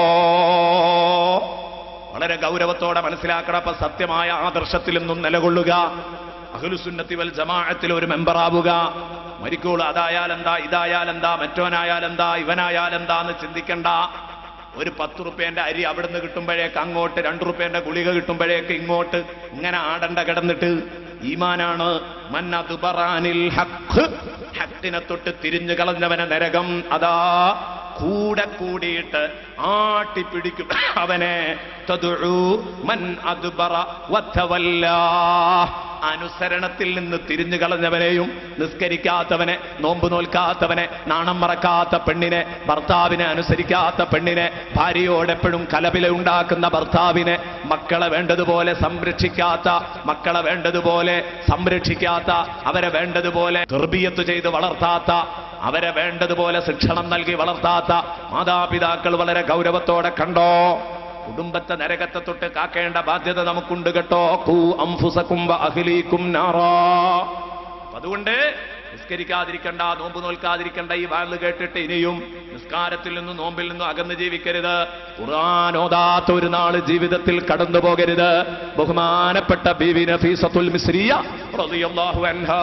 [SPEAKER 1] വളരെ ഗൗരവത്തോടെ മനസ്സിലാക്കണം അപ്പൊ സത്യമായ ആദർശത്തിൽ നിന്നും നിലകൊള്ളുക അഹ്ലുസുന്നത്തി വൽ ജമാഅത്തിൽ ഒരു മെമ്പറാവുക മരിക്കോൾ അതായാലെന്താ ഇതായാലെന്താ മറ്റോനായാലെന്താ ഇവനായാലെന്താ എന്ന് ചിന്തിക്കണ്ട ഒരു പത്ത് റുപ്യേന്റെ അരി അവിടുന്ന് കിട്ടുമ്പോഴേക്ക് അങ്ങോട്ട് രണ്ട് റുപ്യേന്റെ ഗുളിക കിട്ടുമ്പോഴേക്ക് ഇങ്ങോട്ട് ഇങ്ങനെ ആടണ്ട കിടന്നിട്ട് ഈമാനാണ് മന്നതുബറാനിൽ ഹഖ് ഹക്കിനെ തൊട്ട് തിരിഞ്ഞു കളഞ്ഞവനെ നരകം അതാ കൂടെ കൂടിയിട്ട് ആട്ടിപ്പിടിക്കും അവനെ തദുഉ മൻ അദ്ബറ വതവല്ലാ അനുസരണത്തിൽ നിന്ന് തിരിഞ്ഞു കളഞ്ഞവനെയും നിസ്കരിക്കാത്തവനെ നോമ്പ് നോൽക്കാത്തവനെ നാണം മറക്കാത്ത പെണ്ണിനെ ഭർത്താവിനെ അനുസരിക്കാത്ത പെണ്ണിനെ ഭാര്യയോടെപ്പോഴും കലപില ഉണ്ടാക്കുന്ന ഭർത്താവിനെ മക്കളെ വേണ്ടതുപോലെ സംരക്ഷിക്കാത്ത മക്കളെ വേണ്ടതുപോലെ സംരക്ഷിക്കാത്ത അവരെ വേണ്ടതുപോലെ ഗർഭീയത്ത് ചെയ്ത് വളർത്താത്ത അവരെ വേണ്ടതുപോലെ ശിക്ഷണം നൽകി വളർത്താത്ത മാതാപിതാക്കൾ വളരെ ഗൗരവത്തോടെ കണ്ടോ കുടുംബത്തെ നരകത്തെ തൊട്ട് കാക്കേണ്ട ബാധ്യത നമുക്കുണ്ട് കേട്ടോ കൂ അംഫുസക്കും വ അഹ്ലീക്കും നാറാ അപ്പൊ അതുകൊണ്ട് നിസ്കരിക്കാതിരിക്കണ്ട നോമ്പ് നോൽക്കാതിരിക്കണ്ട ഈ വാല് കേട്ടിട്ട് ഇനിയും നിസ്കാരത്തിൽ നിന്നും നോമ്പിൽ നിന്നും അകന്ന് ജീവിക്കരുത് ഖുർആാനോദാത്ത ഒരു നാള് ജീവിതത്തിൽ കടന്നു പോകരുത് ബഹുമാനപ്പെട്ട ബീവി നഫീസത്തുൽ മിസ്രിയ റളിയല്ലാഹു അൻഹാ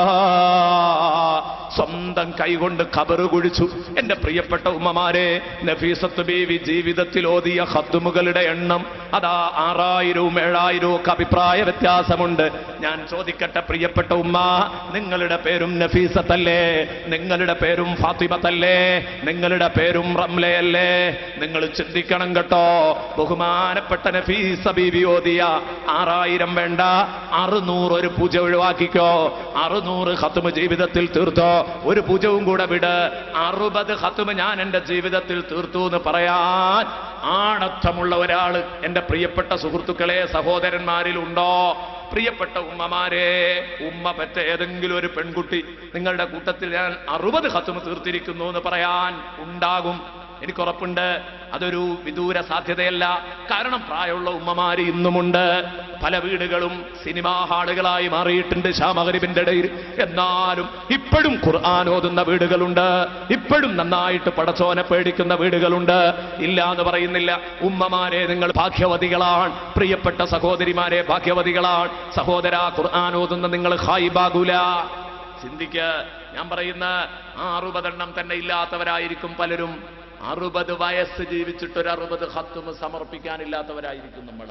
[SPEAKER 1] സ്വന്തം കൈകൊണ്ട് ഖബറ് കുഴിച്ചു എന്റെ പ്രിയപ്പെട്ട ഉമ്മമാരെ നഫീസത്ത് ബീവി ജീവിതത്തിൽ ഓതിയ ഹത്തുമുകളുടെ എണ്ണം അതാ ആറായിരവും ഏഴായിരവും ഒക്കെ അഭിപ്രായ വ്യത്യാസമുണ്ട് ഞാൻ ചോദിക്കട്ടെ പ്രിയപ്പെട്ട ഉമ്മ നിങ്ങളുടെ പേരും നഫീസത്തല്ലേ നിങ്ങളുടെ പേരും ഫാത്തിമത്തല്ലേ നിങ്ങളുടെ പേരും റംലയല്ലേ നിങ്ങൾ ചിന്തിക്കണം കേട്ടോ ബഹുമാനപ്പെട്ട നഫീസ ബീവി ഓതിയ ആറായിരം വേണ്ട അറുന്നൂറ് ഒരു പൂജ ഒഴിവാക്കിക്കോ അറുന്നൂറ് ഹത്തുമ ജീവിതത്തിൽ തീർത്തോ ഒരു പൂജവും കൂടെ വിട് അറുപത് ഹത്തുമ ഞാൻ എന്റെ ജീവിതത്തിൽ തീർത്തു എന്ന് പറയാൻ ആണത്വമുള്ള ഒരാൾ എന്റെ പ്രിയപ്പെട്ട സുഹൃത്തുക്കളെ സഹോദരന്മാരിൽ ഉണ്ടോ പ്രിയപ്പെട്ട ഉമ്മമാരെ ഉമ്മ പറ്റ ഏതെങ്കിലും ഒരു പെൺകുട്ടി നിങ്ങളുടെ കൂട്ടത്തിൽ ഞാൻ അറുപത് ഹത്തുമ തീർത്തിരിക്കുന്നു എന്ന് പറയാൻ ഉണ്ടാകും എനിക്കുറപ്പുണ്ട് അതൊരു വിദൂര സാധ്യതയല്ല കാരണം പ്രായമുള്ള ഉമ്മമാര് ഇന്നുമുണ്ട് പല വീടുകളും സിനിമാ ഹാളുകളായി മാറിയിട്ടുണ്ട് ഷാമകരിബിന്റെ ഇടയിൽ എന്നാലും ഇപ്പോഴും ഖുർആൻ ഓതുന്ന വീടുകളുണ്ട് ഇപ്പോഴും നന്നായിട്ട് പടച്ചോനെ പേടിക്കുന്ന വീടുകളുണ്ട് ഇല്ല എന്ന് പറയുന്നില്ല ഉമ്മമാരെ നിങ്ങൾ ഭാഗ്യവതികളാണ് പ്രിയപ്പെട്ട സഹോദരിമാരെ ഭാഗ്യവതികളാണ് സഹോദര ഖുർആൻ ഓതുന്ന നിങ്ങൾ ഹായിബാകൂല ചിന്തിക്ക് ഞാൻ പറയുന്ന ആ അറുപതെണ്ണം തന്നെ ഇല്ലാത്തവരായിരിക്കും പലരും അറുപത് വയസ്സ് ജീവിച്ചിട്ട് ഒരു അറുപത് ഹത്തും സമർപ്പിക്കാനില്ലാത്തവരായിരിക്കും നമ്മൾ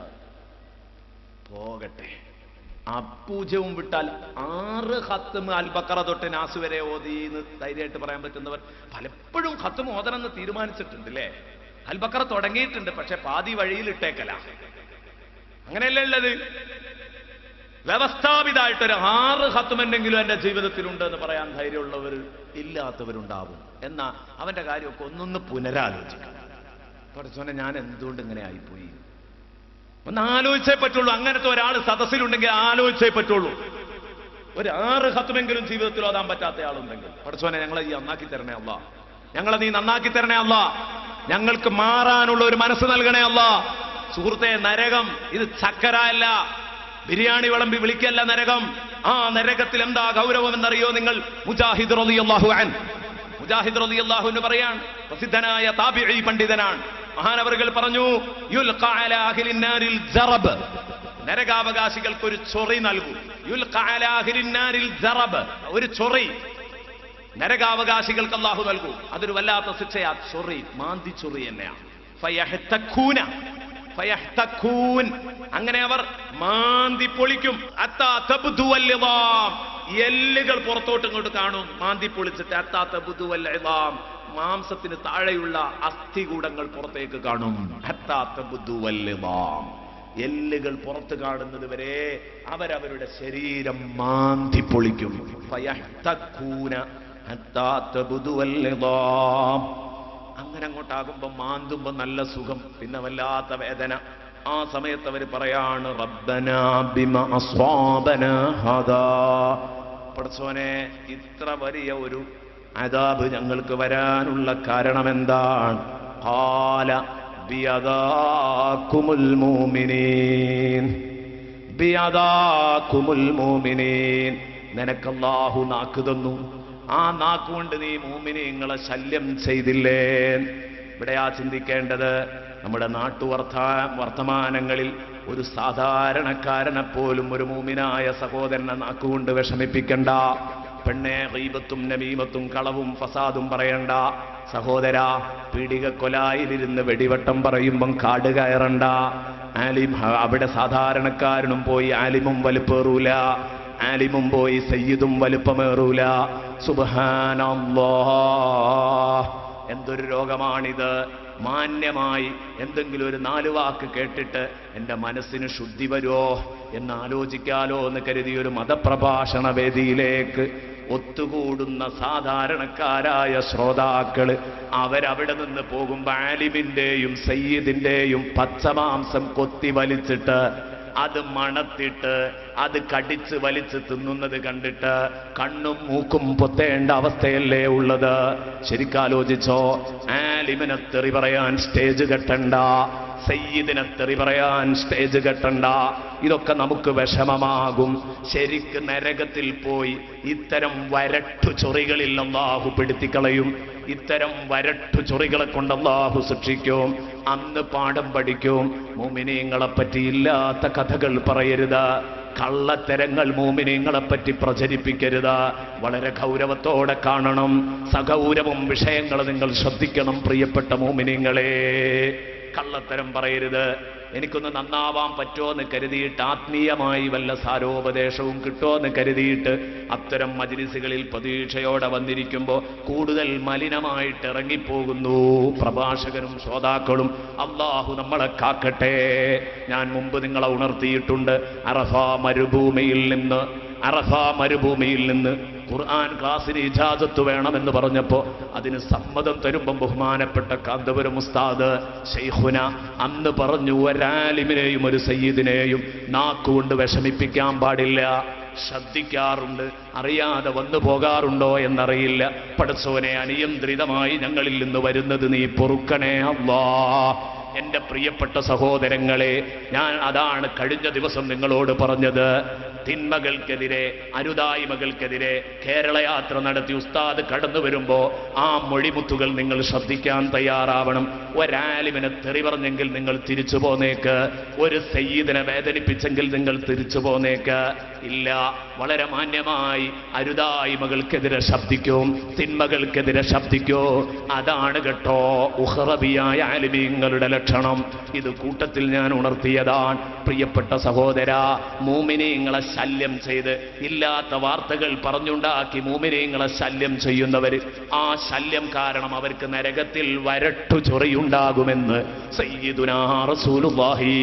[SPEAKER 1] പോകട്ടെ അപ്പൂജവും വിട്ടാൽ ആറ് ഹത്തും അൽബക്കറ തൊട്ട് നാസ് വരെ ഓതി എന്ന് ധൈര്യമായിട്ട് പറയാൻ പറ്റുന്നവർ പലപ്പോഴും ഹത്തും ഓതണമെന്ന് തീരുമാനിച്ചിട്ടുണ്ട് അല്ലേ അൽബക്കറ തുടങ്ങിയിട്ടുണ്ട് പക്ഷെ പാതി വഴിയിൽ ഇട്ടേക്കല അങ്ങനെയല്ലേ ഉള്ളത് വ്യവസ്ഥാപിതമായിട്ടൊരു ആറ് ഹത്തുമെന്തെങ്കിലും എന്റെ ജീവിതത്തിലുണ്ട് എന്ന് പറയാൻ ധൈര്യമുള്ളവർ ഇല്ലാത്തവരുണ്ടാവും എന്നാ അവന്റെ കാര്യമൊക്കെ ഒന്നൊന്ന് പുനരാലോചിക്കണം പഠിച്ചോനെ ഞാൻ എന്തുകൊണ്ട് ഇങ്ങനെ ആയിപ്പോയി ഒന്ന് ആലോചിച്ചേ പറ്റുള്ളൂ അങ്ങനത്തെ ഒരാൾ സദസ്സിലുണ്ടെങ്കിൽ ആലോചിച്ചേ പറ്റുള്ളൂ ഒരു ആറ് ഹത്തുമെങ്കിലും ജീവിതത്തിൽ ഓതാൻ പറ്റാത്ത ആളുണ്ടെങ്കിൽ പഠിച്ചോനെ ഞങ്ങളെ ഈ നന്നാക്കി തരണേ അല്ല ഞങ്ങളെ നീ നന്നാക്കി തരണേ അല്ല ഞങ്ങൾക്ക് മാറാനുള്ള ഒരു മനസ്സ് നൽകണേ അല്ല സുഹൃത്തെ നരകം ഇത് ചക്കര അല്ല ബിരിയാണി വിളമ്പി വിളിക്കല്ല നരകം ആ നരകത്തിൽ എന്താ ഗൗരവം എന്നറിയോ നിങ്ങൾ മുജാഹിദ് റളിയല്ലാഹു അൻ മുജാഹിദ് റളിയല്ലാഹു എന്ന് പറയാൻ പ്രസിദ്ധനായ താബിഈ പണ്ഡിതനാണ് മഹാനവറുകൾ പറഞ്ഞു യുൽഖ അലാ അഹ്ലിൻ നാരിൽ ജറബ് നരകാവകാശികൾക്ക് ഒരു ചൊറി നൽകും യുൽഖ അലാ അഹ്ലിൻ നാരിൽ ജറബ് ഒരു ചൊറി നരകാവകാശികൾക്ക് അള്ളാഹു നൽകും അതൊരു വല്ലാത്ത ശിക്ഷയാ ചൊറി മാന്തി ചൊറി തന്നെയാണ് ഫയഹ്തഖൂന ഫയഹ്തഖൂൻ. അങ്ങനെ അവർ മാന്തി പൊളിക്കും അത്താ തബ്ദുവൽ ഇളാം. എല്ലുകൾ പുറത്തോട്ട് ഇങ്ങോട്ട് കാണും മാന്തി പൊളിച്ചിട്ട് അത്താ തബ്ദുവൽ ഇളാം. മാംസത്തിന് താഴെയുള്ള അസ്ഥികൂടങ്ങൾ പുറത്തേക്ക് കാണും ഹത്താ തബ്ദുവൽ ഇളാം. എല്ലുകൾ പുറത്ത് കാണുന്നത് വരെ അവരവരുടെ ശരീരം മാന്തി പൊളിക്കും ഫയഹ്തഖൂന ഹത്താ തബ്ദുവൽ ഇളാം. അങ്ങനെ അങ്ങോട്ടാകുമ്പോ മാന്തുമ്പോ നല്ല സുഖം പിന്നെ വല്ലാത്ത വേദന ആ സമയത്ത് അവർ പറയാണ് റബ്ബന ബിമ അസ്വാബന ഹദാ പടച്ചോനെ ഇത്ര വലിയ ഒരു അതാബ് ഞങ്ങൾക്ക് വരാനുള്ള കാരണം എന്താണ് ഹാല ബിയദാക്കുമുൽ മൂമിനീൻ ബിയദാക്കുമുൽ മൂമിനീൻ നിനക്കല്ലാഹു നാക്ക് തന്നു ആ നാക്കുകൊണ്ട് നീ മൂമിനിങ്ങളെ ശല്യം ചെയ്തില്ലേ ഇവിടെയാ ചിന്തിക്കേണ്ടത് നമ്മുടെ നാട്ടുവർത്താ വർത്തമാനങ്ങളിൽ ഒരു സാധാരണക്കാരനെ പോലും ഒരു മൂമിനായ സഹോദരനെ നാക്കുകൊണ്ട് വിഷമിപ്പിക്കണ്ട പെണ്ണെ ഗീബത്തും നമീമത്തും കളവും ഫസാദും പറയണ്ട സഹോദര പീഡിക കൊലായിലിരുന്ന് വെടിവട്ടം പറയുമ്പം കാട് കയറണ്ട ആലിം ഹ- അവിടെ സാധാരണക്കാരനും പോയി ആലിമും വലുപ്പേറൂല ആലിമും പോയി സയ്യിദും വലുപ്പമേറൂല സുബഹാനല്ലാ എന്തൊരു രോഗമാണിത് മാന്യമായി എന്തെങ്കിലും ഒരു നാല് വാക്ക് കേട്ടിട്ട് എൻ്റെ മനസ്സിന് ശുദ്ധി വരുമോ എന്ന് ആലോചിക്കാലോ എന്ന് കരുതി ഒരു മതപ്രഭാഷണ വേദിയിലേക്ക് ഒത്തുകൂടുന്ന സാധാരണക്കാരായ ശ്രോതാക്കള് അവരവിടെ നിന്ന് പോകുമ്പോൾ ആലിമിന്റെയും സയ്യിദിന്റെയും പച്ചമാംസം കൊത്തി വലിച്ചിട്ട് അത് മണത്തിട്ട് അത് കടിച്ച് വലിച്ച് തിന്നുന്നത് കണ്ടിട്ട് കണ്ണും മൂക്കും പൊത്തേണ്ട അവസ്ഥയല്ലേ ഉള്ളത് ശരിക്കാലോചിച്ചോ ആലിമിനെ തെറി പറയാൻ സ്റ്റേജ് കെട്ടണ്ട സയ്യിദിനെ തെറി പറയാൻ സ്റ്റേജ് കെട്ടണ്ട ഇതൊക്കെ നമുക്ക് വിഷമമാകും ശരിക്ക് നരകത്തിൽ പോയി ഇത്തരം വരട്ടു ചൊറികളിൽ അള്ളാഹു പിടുത്തിക്കളയും ഇത്തരം വരട്ടു ചൊറികളെ കൊണ്ട് അള്ളാഹു ശിക്ഷിക്കും അന്ന് പാഠം പഠിക്കും മോമിനിയങ്ങളെ പറ്റി ഇല്ലാത്ത കഥകൾ പറയരുത് കള്ളത്തരങ്ങൾ മൂമിനിങ്ങളെ പറ്റി പ്രചരിപ്പിക്കരുത് വളരെ ഗൗരവത്തോടെ കാണണം സഗൗരവം വിഷയങ്ങൾ നിങ്ങൾ ശ്രദ്ധിക്കണം പ്രിയപ്പെട്ട മൂമിനിങ്ങളെ കള്ളത്തരം പറയരുത് എനിക്കൊന്ന് നന്നാവാൻ പറ്റുമോ എന്ന് കരുതിയിട്ട് ആത്മീയമായി വല്ല സാരോപദേശവും കിട്ടുമോ എന്ന് കരുതിയിട്ട് അത്തരം മജിലിസുകളിൽ പ്രതീക്ഷയോടെ വന്നിരിക്കുമ്പോൾ കൂടുതൽ മലിനമായിട്ട് ഇറങ്ങിപ്പോകുന്നു പ്രഭാഷകരും ശ്രോതാക്കളും അള്ളാഹു നമ്മളെ കാക്കട്ടെ ഞാൻ മുമ്പ് നിങ്ങളെ ഉണർത്തിയിട്ടുണ്ട് അറഫ മരുഭൂമിയിൽ നിന്ന് അറഫ മരുഭൂമിയിൽ നിന്ന് ഖുർആൻ ക്ലാസ്സിന് ഇജാസത്ത് വേണമെന്ന് പറഞ്ഞപ്പോ അതിന് സമ്മതം തരുമ്പം ബഹുമാനപ്പെട്ട കാന്തപുരം ഉസ്താദ് ഷെയ്ഖുന അന്ന് പറഞ്ഞു ഒരാലിമിനെയും ഒരു സയ്യിദിനെയും നാക്കുകൊണ്ട് വിഷമിപ്പിക്കാൻ പാടില്ല ശ്രദ്ധിക്കാറുണ്ട് അറിയാതെ വന്നു പോകാറുണ്ടോ എന്നറിയില്ല പടച്ചോനെ അനിയന്ത്രിതമായി ഞങ്ങളിൽ നിന്ന് വരുന്നത് നീ പൊറുക്കണേ അള്ളാ എന്റെ പ്രിയപ്പെട്ട സഹോദരങ്ങളെ ഞാൻ അതാണ് കഴിഞ്ഞ ദിവസം നിങ്ങളോട് പറഞ്ഞത് തിന്മകൾക്കെതിരെ അരുതായ്മകൾക്കെതിരെ കേരള യാത്ര നടത്തി ഉസ്താദ് കടന്നു വരുമ്പോ ആ മൊഴിമുത്തുകൾ നിങ്ങൾ ശ്രദ്ധിക്കാൻ തയ്യാറാവണം ഒരാലിമിനെ തെറി പറഞ്ഞെങ്കിൽ നിങ്ങൾ തിരിച്ചു പോന്നേക്ക് ഒരു സയ്യിദിനെ വേദനിപ്പിച്ചെങ്കിൽ നിങ്ങൾ തിരിച്ചു പോന്നേക്ക് ഇല്ല വളരെ മാന്യമായി അരുതായ്മകൾക്കെതിരെ ശബ്ദിക്കും തിന്മകൾക്കെതിരെ ശബ്ദിക്കോ അതാണ് കേട്ടോ ഉഹറബിയായ ആലിമീങ്ങളുടെ ലക്ഷണം ഇത് കൂട്ടത്തിൽ ഞാൻ ഉണർത്തിയതാണ് പ്രിയപ്പെട്ട സഹോദര മൂമിനീങ്ങളെ ശല്യം ചെയ്ത് ഇല്ലാത്ത വാർത്തകൾ പറഞ്ഞുണ്ടാക്കി മൂമിനീങ്ങളെ ശല്യം ചെയ്യുന്നവർ ആ ശല്യം കാരണം അവർക്ക് നരകത്തിൽ വരട്ടു ചൊറിയുണ്ടാകുമെന്ന് സയ്യിദുനാ റസൂലുള്ളാഹി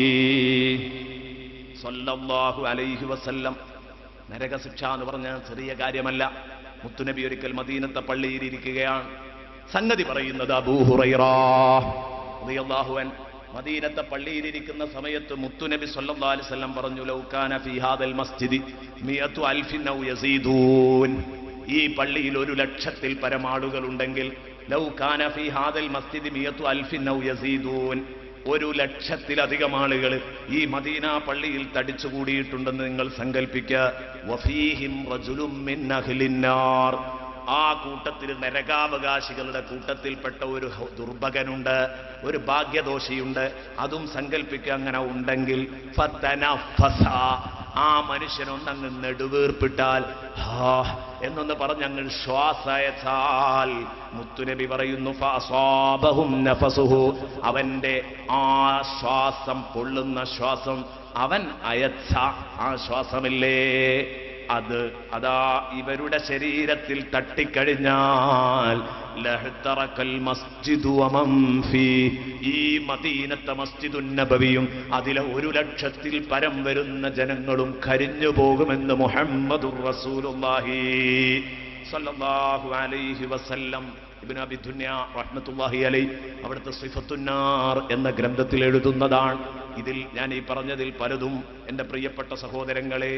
[SPEAKER 1] സ്വല്ലല്ലാഹു അലൈഹി വസല്ലം നരകശിക്ഷ എന്ന് പറഞ്ഞാൽ ചെറിയ കാര്യമല്ല മുത്തുനബി ഒരിക്കൽ മദീനത്തെ പള്ളിയിൽ ഇരിക്കുകയാണ് സംഗതി പറയുന്നത് അബൂഹുറൈറാഹുവൻ മദീനത്തെ പള്ളിയിൽ ഇരിക്കുന്ന സമയത്ത് മുത്തുനബി സല്ലല്ലാഹു അലൈഹി വസല്ലം പറഞ്ഞു ലൗകാന ഫീ ഹാദൽ മസ്ജിദി മിയത്തു അൽഫിൻ ഔ യസീദൂൻ ഈ പള്ളിയിൽ ഒരു ലക്ഷത്തിൽ പരം ആളുകൾ ഉണ്ടെങ്കിൽ ലൗകാന ഫീ ഹാദൽ മസ്ജിദി മിയത്തു അൽഫിൻ ഔ യസീദൂൻ ഒരു ലക്ഷത്തിലധികം ആളുകൾ ഈ മദീന പള്ളിയിൽ തടിച്ചുകൂടിയിട്ടുണ്ടെന്ന് നിങ്ങൾ സങ്കല്പിക്കുക വഫീഹിം റജുലും മിൻ അഹ്ലിന്നാർ ആ കൂട്ടത്തിൽ നരകാവകാശികളുടെ കൂട്ടത്തിൽപ്പെട്ട ഒരു ഹ- ദുർഭകനുണ്ട് ഒരു ഭാഗ്യദോഷിയുണ്ട് അതും സങ്കല്പിക്കുക അങ്ങനെ ഉണ്ടെങ്കിൽ ഫതനഫസ. ആ മനുഷ്യനൊന്നങ്ങ് നെടുവീർപ്പിട്ടാൽ ഹാ എന്നൊന്ന് പറഞ്ഞങ്ങ് ശ്വാസയച്ചാൽ മുത്തുനബി പറയുന്നു ഫഅസാബഹും നഫസുഹു അവന്റെ ആ ശ്വാസം പൊള്ളുന്ന ശ്വാസം അവൻ അയച്ച ആ ശ്വാസമില്ലേ അത് അതാ ഇവരുടെ ശരീരത്തിൽ തട്ടിക്കഴിഞ്ഞാൽ ലഹ്തറക്കൽ മസ്ജിദു വമൻ ഫീ. ഈ മദീനത്തെ മസ്ജിദുൻ നബവിയും അതിലെ ഒരു ലക്ഷത്തിൽ പരം വരുന്ന ജനങ്ങളും കരിഞ്ഞു പോകുമെന്ന് മുഹമ്മദുർ റസൂലുള്ളാഹി സല്ലല്ലാഹു അലൈഹി വസല്ലം ഇബ്നു അബി ദുന്യ റഹ്മത്തുള്ളാഹി അലൈ അവിടുത്തെ സിഫത്തുന്നാർ എന്ന ഗ്രന്ഥത്തിൽ എഴുതുന്നതാണ് ഇതിൽ ഞാൻ ഈ പറഞ്ഞതിൽ പലതും എൻ്റെ പ്രിയപ്പെട്ട സഹോദരങ്ങളെ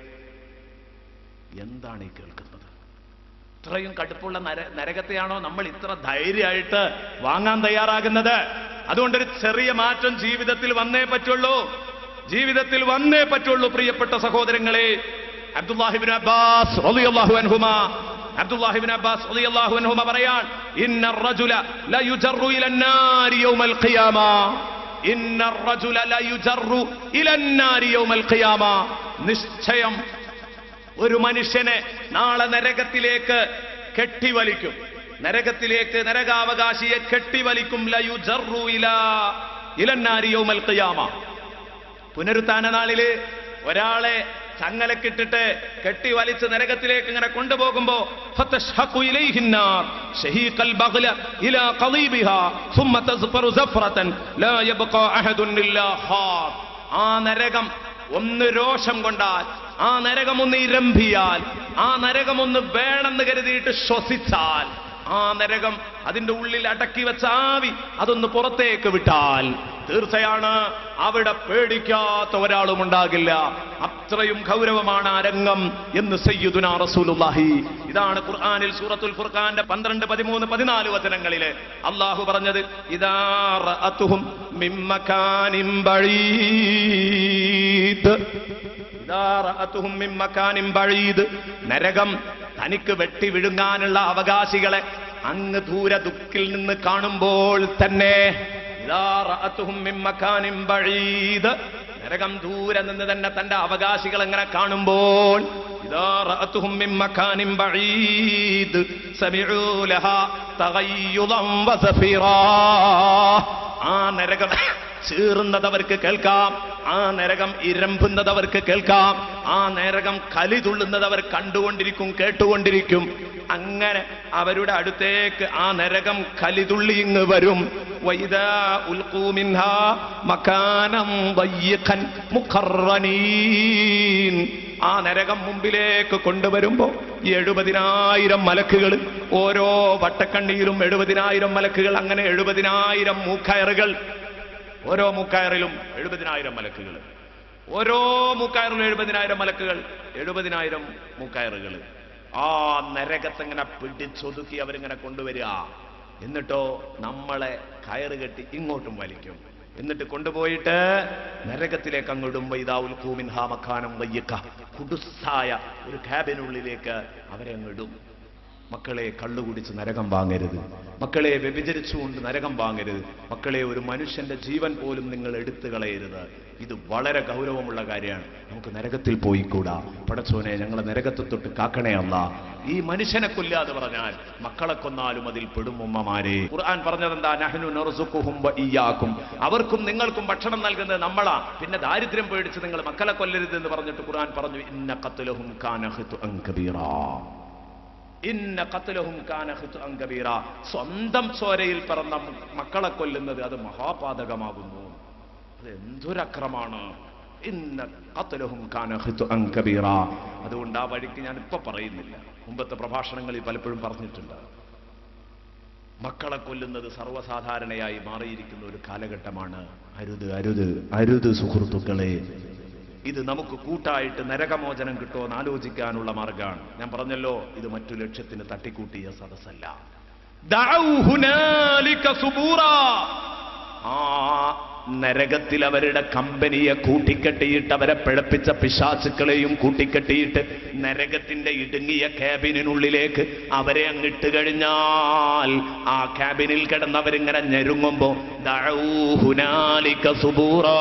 [SPEAKER 1] എന്താണ് ഈ കേൾക്കുന്നത് ഇത്രയും കടുപ്പുള്ള നര നരകത്തെയാണോ നമ്മൾ ഇത്ര ധൈര്യമായിട്ട് വാങ്ങാൻ തയ്യാറാകുന്നത് അതുകൊണ്ടൊരു ചെറിയ മാറ്റം ജീവിതത്തിൽ വന്നേ പറ്റുള്ളൂ ജീവിതത്തിൽ വന്നേ പറ്റുള്ളൂ പ്രിയപ്പെട്ട സഹോദരങ്ങളെ അബ്ദുല്ലാഹിബിൻ അബ്ബാസ് റളിയല്ലാഹു അൻഹുമ അബ്ദുല്ലാഹിബിൻ അബ്ബാസ് റളിയല്ലാഹു അൻഹുമ പറയാൻ ഇന്ന റജുല ലയുജറു ഇലന്നാരി യൗമൽ ഖിയാമ ഇന്ന റജുല ലയുജറു ഇലന്നാരി യൗമൽ ഖിയാമ നിശ്ചയം ഒരു മനുഷ്യനെ നാളെ നരകത്തിലേക്ക് കെട്ടിവലിക്കും നരകത്തിലേക്ക് നരകാവകാശിയെ കെട്ടിവലിക്കും ലയുജറു ഇലാ ഇലന്നാരി യൗമൽ ഖിയാമ പുനരുത്ഥാന നാളില് ഒരാളെ ചങ്ങലക്കിട്ടിട്ട് കെട്ടി വലിച്ച് നരകത്തിലേക്ക് ഇങ്ങനെ കൊണ്ടുപോകുമ്പോ ഫതശ്ഹഖു ഇലൈഹിന്നാർ ശഹീഖൽ ബഗ്ല ഇലാ ഖളീബിഹാ ثم تزفر زفرة لا يبقى أحد إلا خاف ആ നരകം ഒന്ന് രോഷം കൊണ്ടാൽ ആ നരകം ഒന്ന് ഇരമ്പിയാൽ ആ നരകം ഒന്ന് വേണമെന്ന് കരുതിയിട്ട് ശ്വസിച്ചാൽ ആ നരകം അതിന്റെ ഉള്ളിൽ അടക്കി വെച്ച ആവി അതൊന്ന് പുറത്തേക്ക് വിട്ടാൽ തീർച്ചയാണ് അവിടെ പേടിക്കാത്ത ഒരാളും ഉണ്ടാകില്ല അത്രയും ഗൗരവമാണ് ആ രംഗം എന്ന് സയ്യിദുന റസൂലുള്ളാഹി ഇതാണ് ഖുർആനിൽ സൂറത്തുൽ ഫുർഖാന്റെ പന്ത്രണ്ട് പതിമൂന്ന് പതിനാല് വചനങ്ങളില് അള്ളാഹു പറഞ്ഞത് ഇദാ റഅതുഹും മിമ്മകാനിൻ ബഈദ് ഇദാ റഅതുഹും മിൻ മക്കാനിൻ ബഈദ് നരകം തനിക്ക് വെട്ടി വിഴുങ്ങാനുള്ള അവകാശികളെ അങ്ങ് ദൂരെ ദുഃഖിൽ നിന്ന് കാണുമ്പോൾ തന്നെ ഇദാ റഅതുഹും മിൻ മക്കാനിൻ ബഈദ് നരകം ദൂരെ നിന്ന് തന്നെ തന്റെ അവകാശികൾ എങ്ങനെ കാണുമ്പോൾ ഇദാ റഅതുഹും മിൻ മക്കാനിൻ ബഈദ് സമിഉ ലഹാ തഗയ്യുദൻ വസഫീറാ ആ നരകം ചീറുന്നത് അവർക്ക് കേൾക്കാം ആ നരകം ഇരമ്പുന്നത് അവർക്ക് കേൾക്കാം ആ നരകം കലി തുള്ളുന്നത് അവർ കണ്ടുകൊണ്ടിരിക്കും കേട്ടുകൊണ്ടിരിക്കും അങ്ങനെ അവരുടെ അടുത്തേക്ക് ആ നരകം കലിതുള്ളി ഇങ്ങ് വരും വൈദാ ഉൽഖൂ മിൻഹാ മകാനം ദയ്യിഖൻ മുഖറനീൻ ആ നരകം മുമ്പിലേക്ക് കൊണ്ടുവരുമ്പോ ഈ എഴുപതിനായിരം മലക്കുകൾ ഓരോ വട്ടക്കണ്ണിയിലും എഴുപതിനായിരം മലക്കുകൾ അങ്ങനെ എഴുപതിനായിരം മൂക്കയറുകൾ ഓരോ മൂക്കയറിലും എഴുപതിനായിരം മലക്കുകൾ ഓരോ മൂക്കയറിലും എഴുപതിനായിരം മലക്കുകൾ എഴുപതിനായിരം മൂക്കയറുകൾ ആ നരകത്തെങ്ങനെ പിടിച്ചൊതുക്കി അവരിങ്ങനെ കൊണ്ടുവരിക എന്നിട്ടോ നമ്മളെ കയറ് കെട്ടി ഇങ്ങോട്ടും വലിക്കും എന്നിട്ട് കൊണ്ടുപോയിട്ട് നരകത്തിലേക്ക് അങ്ങോട്ടുമ്പോ ഇതാ ഉൽക്കൂമിൻ ഹാമഖാനം വയ്യക്ക കുടുസായ ഒരു ക്യാബിനുള്ളിലേക്ക് അവരെ അങ്ങിടും മക്കളെ കള്ളുകുടിച്ച് നരകം വാങ്ങരുത് മക്കളെ വ്യഭിചരിച്ചുകൊണ്ട് നരകം വാങ്ങരുത് മക്കളെ ഒരു മനുഷ്യന്റെ ജീവൻ പോലും നിങ്ങൾ എടുത്തു കളയരുത് ഇത് വളരെ ഗൗരവമുള്ള കാര്യമാണ് നമുക്ക് നരകത്തിൽ പോയിക്കൂടാ പടച്ചോനെ ഞങ്ങളെ നരകത്തെ തൊട്ട് കാക്കണേ അല്ല ഈ മനുഷ്യനെ കൊല്ലാതെ പറഞ്ഞാൽ മക്കളെ കൊന്നാലും അതിൽ പെടും ഉമ്മമാരെ ഖുർആൻ പറഞ്ഞതെന്താ നഹ്നു നർസുഖുഹും വ ഇയ്യാക്കും അവർക്കും നിങ്ങൾക്കും ഭക്ഷണം നൽകുന്നത് നമ്മളാ പിന്നെ ദാരിദ്ര്യം പേടിച്ച് നിങ്ങൾ മക്കളെ കൊല്ലരുത് എന്ന് പറഞ്ഞിട്ട് ഖുർആൻ പറഞ്ഞു ഇന്ന ഖത്ലഹും കാന ഖിത്അൻ കബീറാ ഇന്ന കത്തിലഹും കാനഹിത്അൻ കബീറ സ്വന്തം ചോരയിൽ പിറന്ന മക്കളെ കൊല്ലുന്നത് അത് മഹാപാതകമാകുന്നു അത് എന്തൊരക്രമാണ് ഇന്ന കത്തിലഹും കാനഹിത്അൻ കബീറ അതുകൊണ്ട് ആ വഴിക്ക് ഞാൻ ഇപ്പൊ പറയുന്നില്ല മുമ്പത്തെ പ്രഭാഷണങ്ങളിൽ പലപ്പോഴും പറഞ്ഞിട്ടുണ്ട് മക്കളെ കൊല്ലുന്നത് സർവ്വസാധാരണയായി മാറിയിരിക്കുന്ന ഒരു കാലഘട്ടമാണ് അരുത് അരുത് അരുത് സുഹൃത്തുക്കളെ ഇത് നമുക്ക് കൂട്ടായിട്ട് നരകമോചനം കിട്ടുമോ എന്ന് ആലോചിക്കാനുള്ള മാർഗമാണ് ഞാൻ പറഞ്ഞല്ലോ ഇത് മറ്റു ലക്ഷ്യത്തിന് തട്ടിക്കൂട്ടിയ സദസ്സല്ല ദഅൗ ഹുനാലിക സുബൂറാ. ആ നരകത്തിൽ അവരുടെ കമ്പനിയെ കൂട്ടിക്കെട്ടിയിട്ട് അവരെ പിഴപ്പിച്ച പിശാചുക്കളെയും കൂട്ടിക്കെട്ടിയിട്ട് നരകത്തിന്റെ ഇടുങ്ങിയ ക്യാബിനുള്ളിലേക്ക് അവരെ അങ്ങിട്ട് കഴിഞ്ഞാൽ ആ ക്യാബിനിൽ കിടന്നവരിങ്ങനെ ഞെരുങ്ങുമ്പോ ദഅൗ ഹുനാലിക സുബൂറാ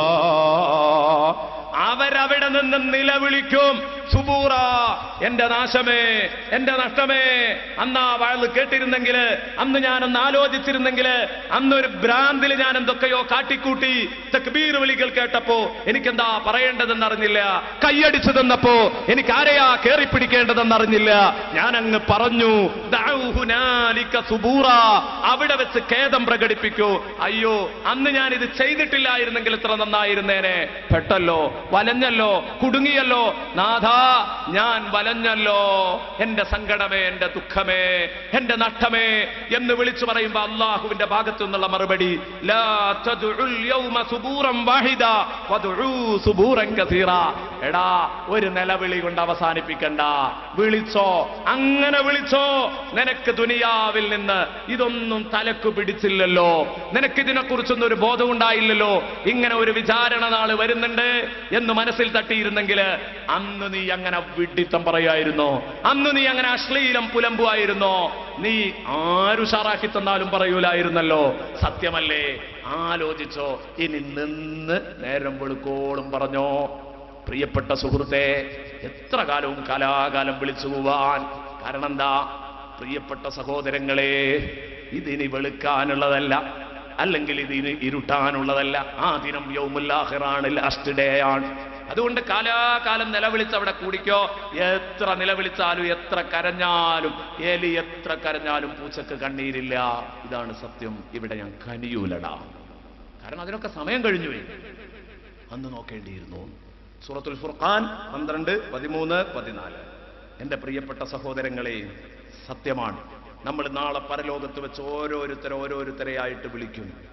[SPEAKER 1] അവരവിടെ നിന്ന് നിലവിളിക്കും സുബൂറ എന്റെ നാശമേ എന്റെ നഷ്ടമേ അന്ന് ആ വഴല് കേട്ടിരുന്നെങ്കിൽ അന്ന് ഞാനൊന്ന് ആലോചിച്ചിരുന്നെങ്കിൽ അന്നൊരു ഭ്രാന്തിൽ ഞാൻ എന്തൊക്കെയോ കാട്ടിക്കൂട്ടി തക്ബീർ വിളികൾ കേട്ടപ്പോ എനിക്കെന്താ പറയേണ്ടതെന്ന് അറിഞ്ഞില്ല കൈയടിച്ചു തന്നപ്പോ എനിക്ക് ആരെയാ കേറി പിടിക്കേണ്ടതെന്ന് അറിഞ്ഞില്ല ഞാൻ അങ്ങ് പറഞ്ഞു ദഅൗ ഹുനാലിക സുബൂറ അവിടെ വെച്ച് ഖേദം പ്രകടിപ്പിക്കൂ അയ്യോ അന്ന് ഞാൻ ഇത് ചെയ്തിട്ടില്ലായിരുന്നെങ്കിൽ ഇത്ര നന്നായിരുന്നേനെ പെട്ടല്ലോ വലഞ്ഞല്ലോ കുടുങ്ങിയല്ലോ നാഥ ഞാൻ വലഞ്ഞല്ലോ എന്റെ സങ്കടമേ എന്റെ ദുഃഖമേ എന്റെ നഷ്ടമേ എന്ന് വിളിച്ചു പറയുമ്പോ അള്ളാഹുവിന്റെ ഭാഗത്തു നിന്നുള്ള മറുപടി ലാ തദ്ഉൽ യൗമ സുബൂറൻ വാഹിദ വദ്ഉ സുബൂറൻ കസീറ എടാ ഒരു നിലവിളി കൊണ്ട് അവസാനിപ്പിക്കണ്ട വിളിച്ചോ അങ്ങനെ വിളിച്ചോ നിനക്ക് ദുനിയാവിൽ നിന്ന് ഇതൊന്നും തലക്ക് പിടിച്ചില്ലല്ലോ നിനക്ക് ഇതിനെക്കുറിച്ചൊന്നും ഒരു ബോധം ഉണ്ടായില്ലല്ലോ ഇങ്ങനെ ഒരു വിചാരണ നാള് വരുന്നുണ്ട് എന്ന് മനസ്സിൽ തട്ടിയിരുന്നെങ്കിൽ അന്ന് നീ അങ്ങനെ വിഡിത്തം പറയായിരുന്നോ അന്ന് നീ അങ്ങനെ അശ്ലീലം പുലമ്പുമായിരുന്നോ നീ ആരുഷാറാക്കി തന്നാലും പറയൂലായിരുന്നല്ലോ സത്യമല്ലേ ആലോചിച്ചോ ഇനി നിന്ന് നേരം വെളുക്കോളും പറഞ്ഞോ പ്രിയപ്പെട്ട സുഹൃത്തെ എത്ര കാലവും കാലാകാലം വിളിച്ചു പോവാൻ കാരണം എന്താ പ്രിയപ്പെട്ട സഹോദരങ്ങളെ ഇതിനി വെളുക്കാനുള്ളതല്ല അല്ലെങ്കിൽ ഇതിന് ഇരുട്ടാനുള്ളതല്ല ആ ദിനം യൗമുല്ലാഹിറാണ് ലാസ്റ്റ് ഡേ ആണ് അതുകൊണ്ട് കാലാകാലം നിലവിളിച്ച് അവിടെ കൂടിക്കോ എത്ര നിലവിളിച്ചാലും എത്ര കരഞ്ഞാലും എലി എത്ര കരഞ്ഞാലും പൂച്ചക്ക് കണ്ണീരില്ല ഇതാണ് സത്യം ഇവിടെ ഞാൻ കനിയൂലടാ കാരണം അതിനൊക്കെ സമയം കഴിഞ്ഞു പോയി അന്ന് നോക്കേണ്ടിയിരുന്നു സൂറത്തുൽ ഫുർഖാൻ പന്ത്രണ്ട് പതിമൂന്ന് പതിനാല് എന്റെ പ്രിയപ്പെട്ട സഹോദരങ്ങളെ സത്യമാണ് നമ്മൾ നാളെ പരലോകത്ത് വെച്ച് ഓരോരുത്തരെ ഓരോരുത്തരെയായിട്ട് വിളിക്കും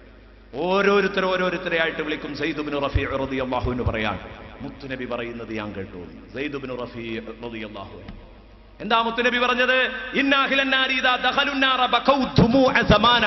[SPEAKER 1] ഓരോരുത്തർ ഓരോരുത്തരെയായിട്ട് വിളിക്കും സൈദുബിന് റഫീ റതി അള്ളാഹുവിന് പറയാൻ മുത്തുനബി പറയുന്നത് ഞാൻ കേട്ടു സൈദുബിന് റഫീ റതി അള്ളാഹു എന്താ മുത്തുനബി പറഞ്ഞത് ഇന്നാഹിലന്നാരി ഇദാ ദഖലുന്നാറ ബഖൗ ദുമൂഅ സമാന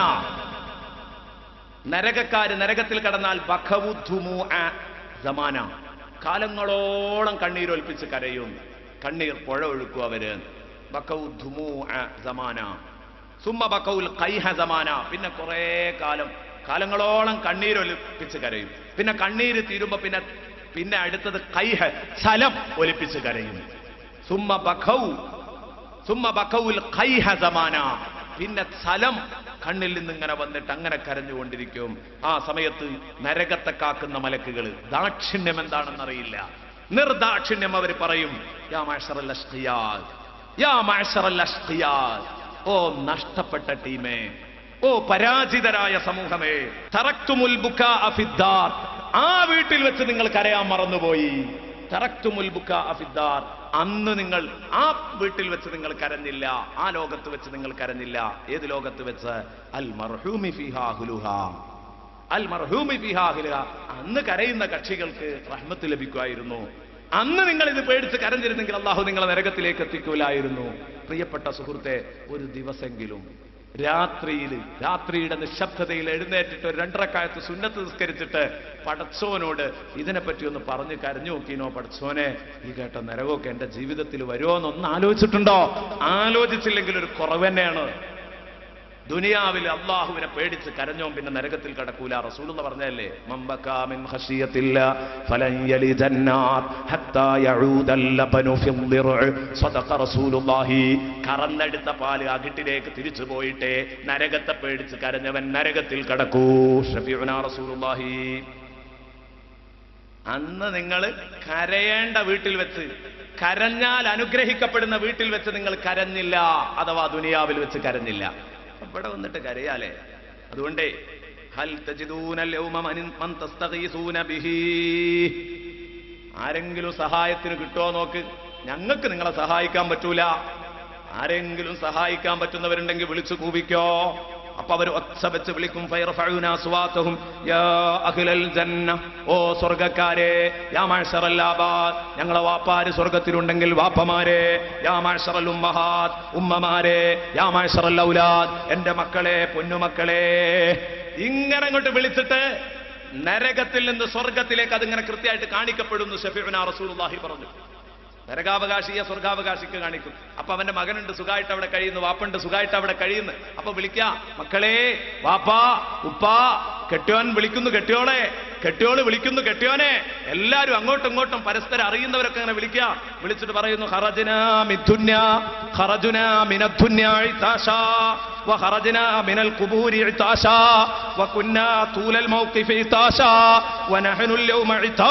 [SPEAKER 1] നരകക്കാര് നരകത്തിൽ കടന്നാൽ ബഖവു ദുമൂഅ സമാന കാലങ്ങളോളം കണ്ണീരൊൽപ്പിച്ച് കരയും കണ്ണീർ പുഴ ഒഴുക്കും അവര് ബഖൗ ദുമൂഅ സമാന സുമ്മ ബഖൗൽ ഖൈഹ സമാന പിന്നെ കുറേ കാലം കാലങ്ങളോളം കണ്ണീരൊലിപ്പിച്ച് കരയും പിന്നെ കണ്ണീര് തീരുമ്പോ പിന്നെ പിന്നെ അടുത്തത് കൈഹ ചലം ഒലിപ്പിച്ച് കരയും സുമ്മ ബഖൗ സുമ്മ ബഖൗൽ ഖൈഹ സമാന പിന്നെ ചലം കണ്ണിൽ നിന്ന് ഇങ്ങനെ വന്നിട്ട് അങ്ങനെ കരഞ്ഞുകൊണ്ടിരിക്കും ആ സമയത്ത് നരകത്തെ കാക്കുന്ന മലക്കുകൾ ദാക്ഷിണ്യം എന്താണെന്നറിയില്ല നിർദാക്ഷിണ്യം അവർ പറയും യാ മാഷറൽ അഷ്ഖിയാദ് യാ മാഷറൽ അഷ്ഖിയാദ് ഓ നഷ്ടപ്പെട്ട ടീമേ ഓ പരാജിതരായ സമൂഹമേ തറക്തുമുൽ ബുക്കാ അഫിദ്ദാർ ആ വീട്ടിൽ വെച്ച് നിങ്ങൾ കരയാൻ മറന്നുപോയി തറക്തുമുൽ ബുക്കാ അഫിദ്ദാർ അന്ന് നിങ്ങൾ ആ വീട്ടിൽ വെച്ച് നിങ്ങൾ കരഞ്ഞില്ല ആ ലോകത്ത് വെച്ച് നിങ്ങൾ കരഞ്ഞില്ല ഏത് ലോകത്ത് വെച്ച് അൽ മർഹൂമി ഫിഹാ ഹുലുഹാ അൽ മർഹൂമി ഫിഹാ ഹുലുഹാ അന്ന് കരയുന്ന കക്ഷികൾക്ക് റഹ്മത്ത് ലഭിക്കുമായിരുന്നു അന്ന് നിങ്ങൾ ഇത് പേടിച്ച് കരഞ്ഞിരുന്നെങ്കിൽ അള്ളാഹു നിങ്ങളെ നരകത്തിലേക്ക് എത്തിക്കൂലായിരുന്നു പ്രിയപ്പെട്ട സുഹൃത്തെ ഒരു ദിവസെങ്കിലും രാത്രിയിൽ രാത്രിയുടെ നിശബ്ദതയിൽ എഴുന്നേറ്റിട്ട് ഒരു രണ്ടരക്കാലത്ത് സുന്നത്ത് നിസ്കരിച്ചിട്ട് പടച്ചോനോട് ഇതിനെപ്പറ്റി ഒന്ന് പറഞ്ഞ് കരഞ്ഞു നോക്കിനോ പടച്ചോനെ ഈ കേട്ട നരകമൊക്കെ എന്റെ ജീവിതത്തിൽ വരുമോ എന്നൊന്ന് ആലോചിച്ചിട്ടുണ്ടോ ആലോചിച്ചില്ലെങ്കിൽ ഒരു കുറവ് തന്നെയാണ് ദുനിയാവിൽ അള്ളാഹുവിനെ പേടിച്ച് കരഞ്ഞോ പിന്നെ നരകത്തിൽ കടക്കൂല റസൂൽ എന്ന് പറഞ്ഞല്ലേ മമ്പക്കാ മിൻ ഖശിയത്തില്ല ഫലൻ യലിജന്നാർ ഹത്താ യഊദൽ ലബനു ഫിൽ ദിർഉ സദഖ റസൂലുള്ളാഹി കറന്നെടുത്ത പാല് അകിട്ടിലേക്ക് തിരിച്ചു പോയിട്ടേ നരകത്തെ പേടിച്ച് കരഞ്ഞവൻ നരകത്തിൽ കടക്കൂ ഷഫീഉനാ റസൂലുള്ളാഹി അന്ന് നിങ്ങൾ കരയേണ്ട വീട്ടിൽ വെച്ച് കരഞ്ഞാൽ അനുഗ്രഹിക്കപ്പെടുന്ന വീട്ടിൽ വെച്ച് നിങ്ങൾ കരഞ്ഞില്ല അഥവാ ദുനിയാവിൽ വെച്ച് കരഞ്ഞില്ല ഇവിടെ വന്നിട്ട് കരയാലേ അതുകൊണ്ടേ ഹൽ തജിദൂനൽ യൗമ മനിൻ മൻ തസ്തഗീസൂന ബിഹി ആരെങ്കിലും സഹായത്തിന് കിട്ടുമോ നോക്ക് ഞങ്ങൾക്ക് നിങ്ങളെ സഹായിക്കാൻ പറ്റൂല ആരെങ്കിലും സഹായിക്കാൻ പറ്റുന്നവരുണ്ടെങ്കിൽ വിളിച്ചു കൂവിക്കോ അപ്പൊ അവർ ഒച്ച വെച്ച് വിളിക്കും ഫയർഫഊന അസ്വാതഹും യാ അഹ്ലൽ ജന്ന ഓ സ്വർഗ്ഗക്കാരെ യാ മാഷറൽ ആബാദ് ഞങ്ങളെ വാപ്പാര് സ്വർഗ്ഗത്തിലുണ്ടെങ്കിൽ വാപ്പമാരെ യാ മാഷറൽ ഉമ്മഹാത് ഉമ്മമാരെ യാ മാഷറൽ ഔലാദ് എന്റെ മക്കളെ പൊന്നുമക്കളെ ഇങ്ങനെ അങ്ങോട്ട് വിളിച്ചിട്ട് നരകത്തിൽ നിന്ന് സ്വർഗത്തിലേക്ക് അതിങ്ങനെ കൃത്യമായിട്ട് കാണിക്കപ്പെടുന്നു ഷഫീഉന റസൂലുള്ളാഹി പറഞ്ഞു നരകാവകാശിയെ സ്വർഗാവകാശിക്ക് കാണിക്കും അപ്പൊ അവന്റെ മകനുണ്ട് സുഖമായിട്ട് അവിടെ കഴിയുന്നു വാപ്പുണ്ട് സുഖമായിട്ട് അവിടെ കഴിയുന്നു അപ്പൊ വിളിക്കാ മക്കളെ വാപ്പാ ഉപ്പാ കെട്ടിയോൻ വിളിക്കുന്നു കെട്ടിയോളെ കെട്ടിയോള് വിളിക്കുന്നു കെട്ടിയോനെ എല്ലാരും അങ്ങോട്ടും ഇങ്ങോട്ടും പരസ്പരം അറിയുന്നവരൊക്കെ അങ്ങനെ വിളിക്കുക വിളിച്ചിട്ട് പറയുന്നു ഹറജന മിഥുന്യ ഹറജുന മിനധുന്യ ഇത്താശാ وخرجنا من القبور عطاشا وكنا طول الموقف عطاشا ونحن اليوم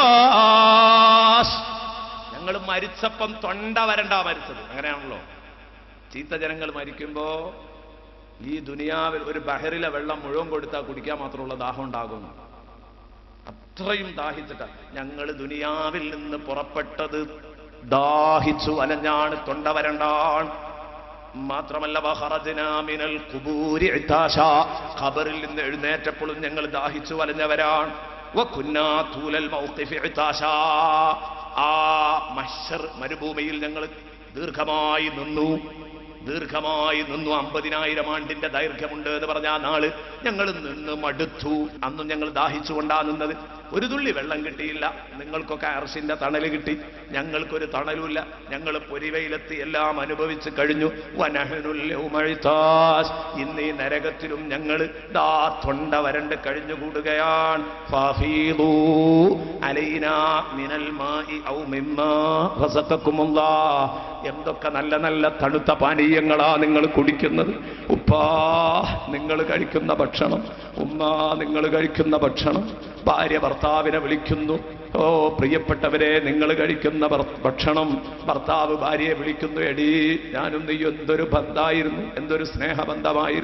[SPEAKER 1] عطاش ഞങ്ങൾ മരിച്ചപ്പം തൊണ്ട വരണ്ട മരിച്ചത് അങ്ങനെയാണല്ലോ ചീത്ത ജനങ്ങൾ മരിക്കുമ്പോ ഈ ദുനിയാവിൽ ഒരു ബഹറിലെ വെള്ളം മുഴുവൻ കൊടുത്താൽ കുടിക്കാൻ മാത്രമുള്ള ദാഹം ഉണ്ടാകുന്നു അത്രയും ദാഹിച്ചിട്ട ഞങ്ങൾ ദുനിയാവിൽ നിന്ന് പുറപ്പെട്ടത് ദാഹിച്ചു അലഞ്ഞാണ് തൊണ്ട വരണ്ടാണ് മാത്രമല്ല വഖറജ്നാ മിനൽ ഖുബൂരി ഇത്താശാ. ഖബറിൽ നിന്ന് എഴുന്നേറ്റപ്പോഴും ഞങ്ങൾ ദാഹിച്ചു വലഞ്ഞവരാണ് വകുന്നാ തൂലൽ മൗഖിഫി ഇത്താശാ. ആ മഹ്ശർ മരുഭൂമിയിൽ ഞങ്ങൾ ദീർഘമായി നിന്നു ദീർഘമായി നിന്നു അമ്പതിനായിരം ആണ്ടിന്റെ ദൈർഘ്യമുണ്ട് എന്ന് പറഞ്ഞ ആ നാള് ഞങ്ങൾ നിന്ന് മടുത്തു അന്നും ഞങ്ങൾ ദാഹിച്ചുകൊണ്ടാ നിന്നത് ഒരു തുള്ളി വെള്ളം കിട്ടിയില്ല നിങ്ങൾക്കൊക്കെ അർഷിന്റെ തണല് കിട്ടി ഞങ്ങൾക്കൊരു തണലുമില്ല ഞങ്ങൾ പൊരിവയിലെത്തി എല്ലാം അനുഭവിച്ച് കഴിഞ്ഞു വനഹനുൽ യൗമഇത്താസ്. ഇന്ന് ഈ നരകത്തിലും ഞങ്ങൾ ദാ തൊണ്ട വരണ്ട് കഴിഞ്ഞുകൂടുകയാണ് ഫാഫീദൂ അലൈനാ മിനൽ മായി ഔ മിമ്മാ റസഖക്കുമുല്ലാഹ്. എന്തൊക്കെ നല്ല നല്ല തണുത്ത പാനീയങ്ങളാ നിങ്ങൾ കുടിക്കുന്നത് ഉപ്പാ നിങ്ങൾ കഴിക്കുന്ന ഭക്ഷണം ഉമ്മ നിങ്ങൾ കഴിക്കുന്ന ഭക്ഷണം ഭാര്യ ഭർത്താവിനെ വിളിക്കുന്നു ഓ പ്രിയപ്പെട്ടവരെ നിങ്ങൾ കഴിക്കുന്ന ഭർ- ഭക്ഷണം ഭർത്താവ് ഭാര്യയെ വിളിക്കുന്നു എടീ ഞാനും നീ എന്തൊരു ബന്ധായിരുന്നു എന്തൊരു സ്നേഹബന്ധമായിരുന്നു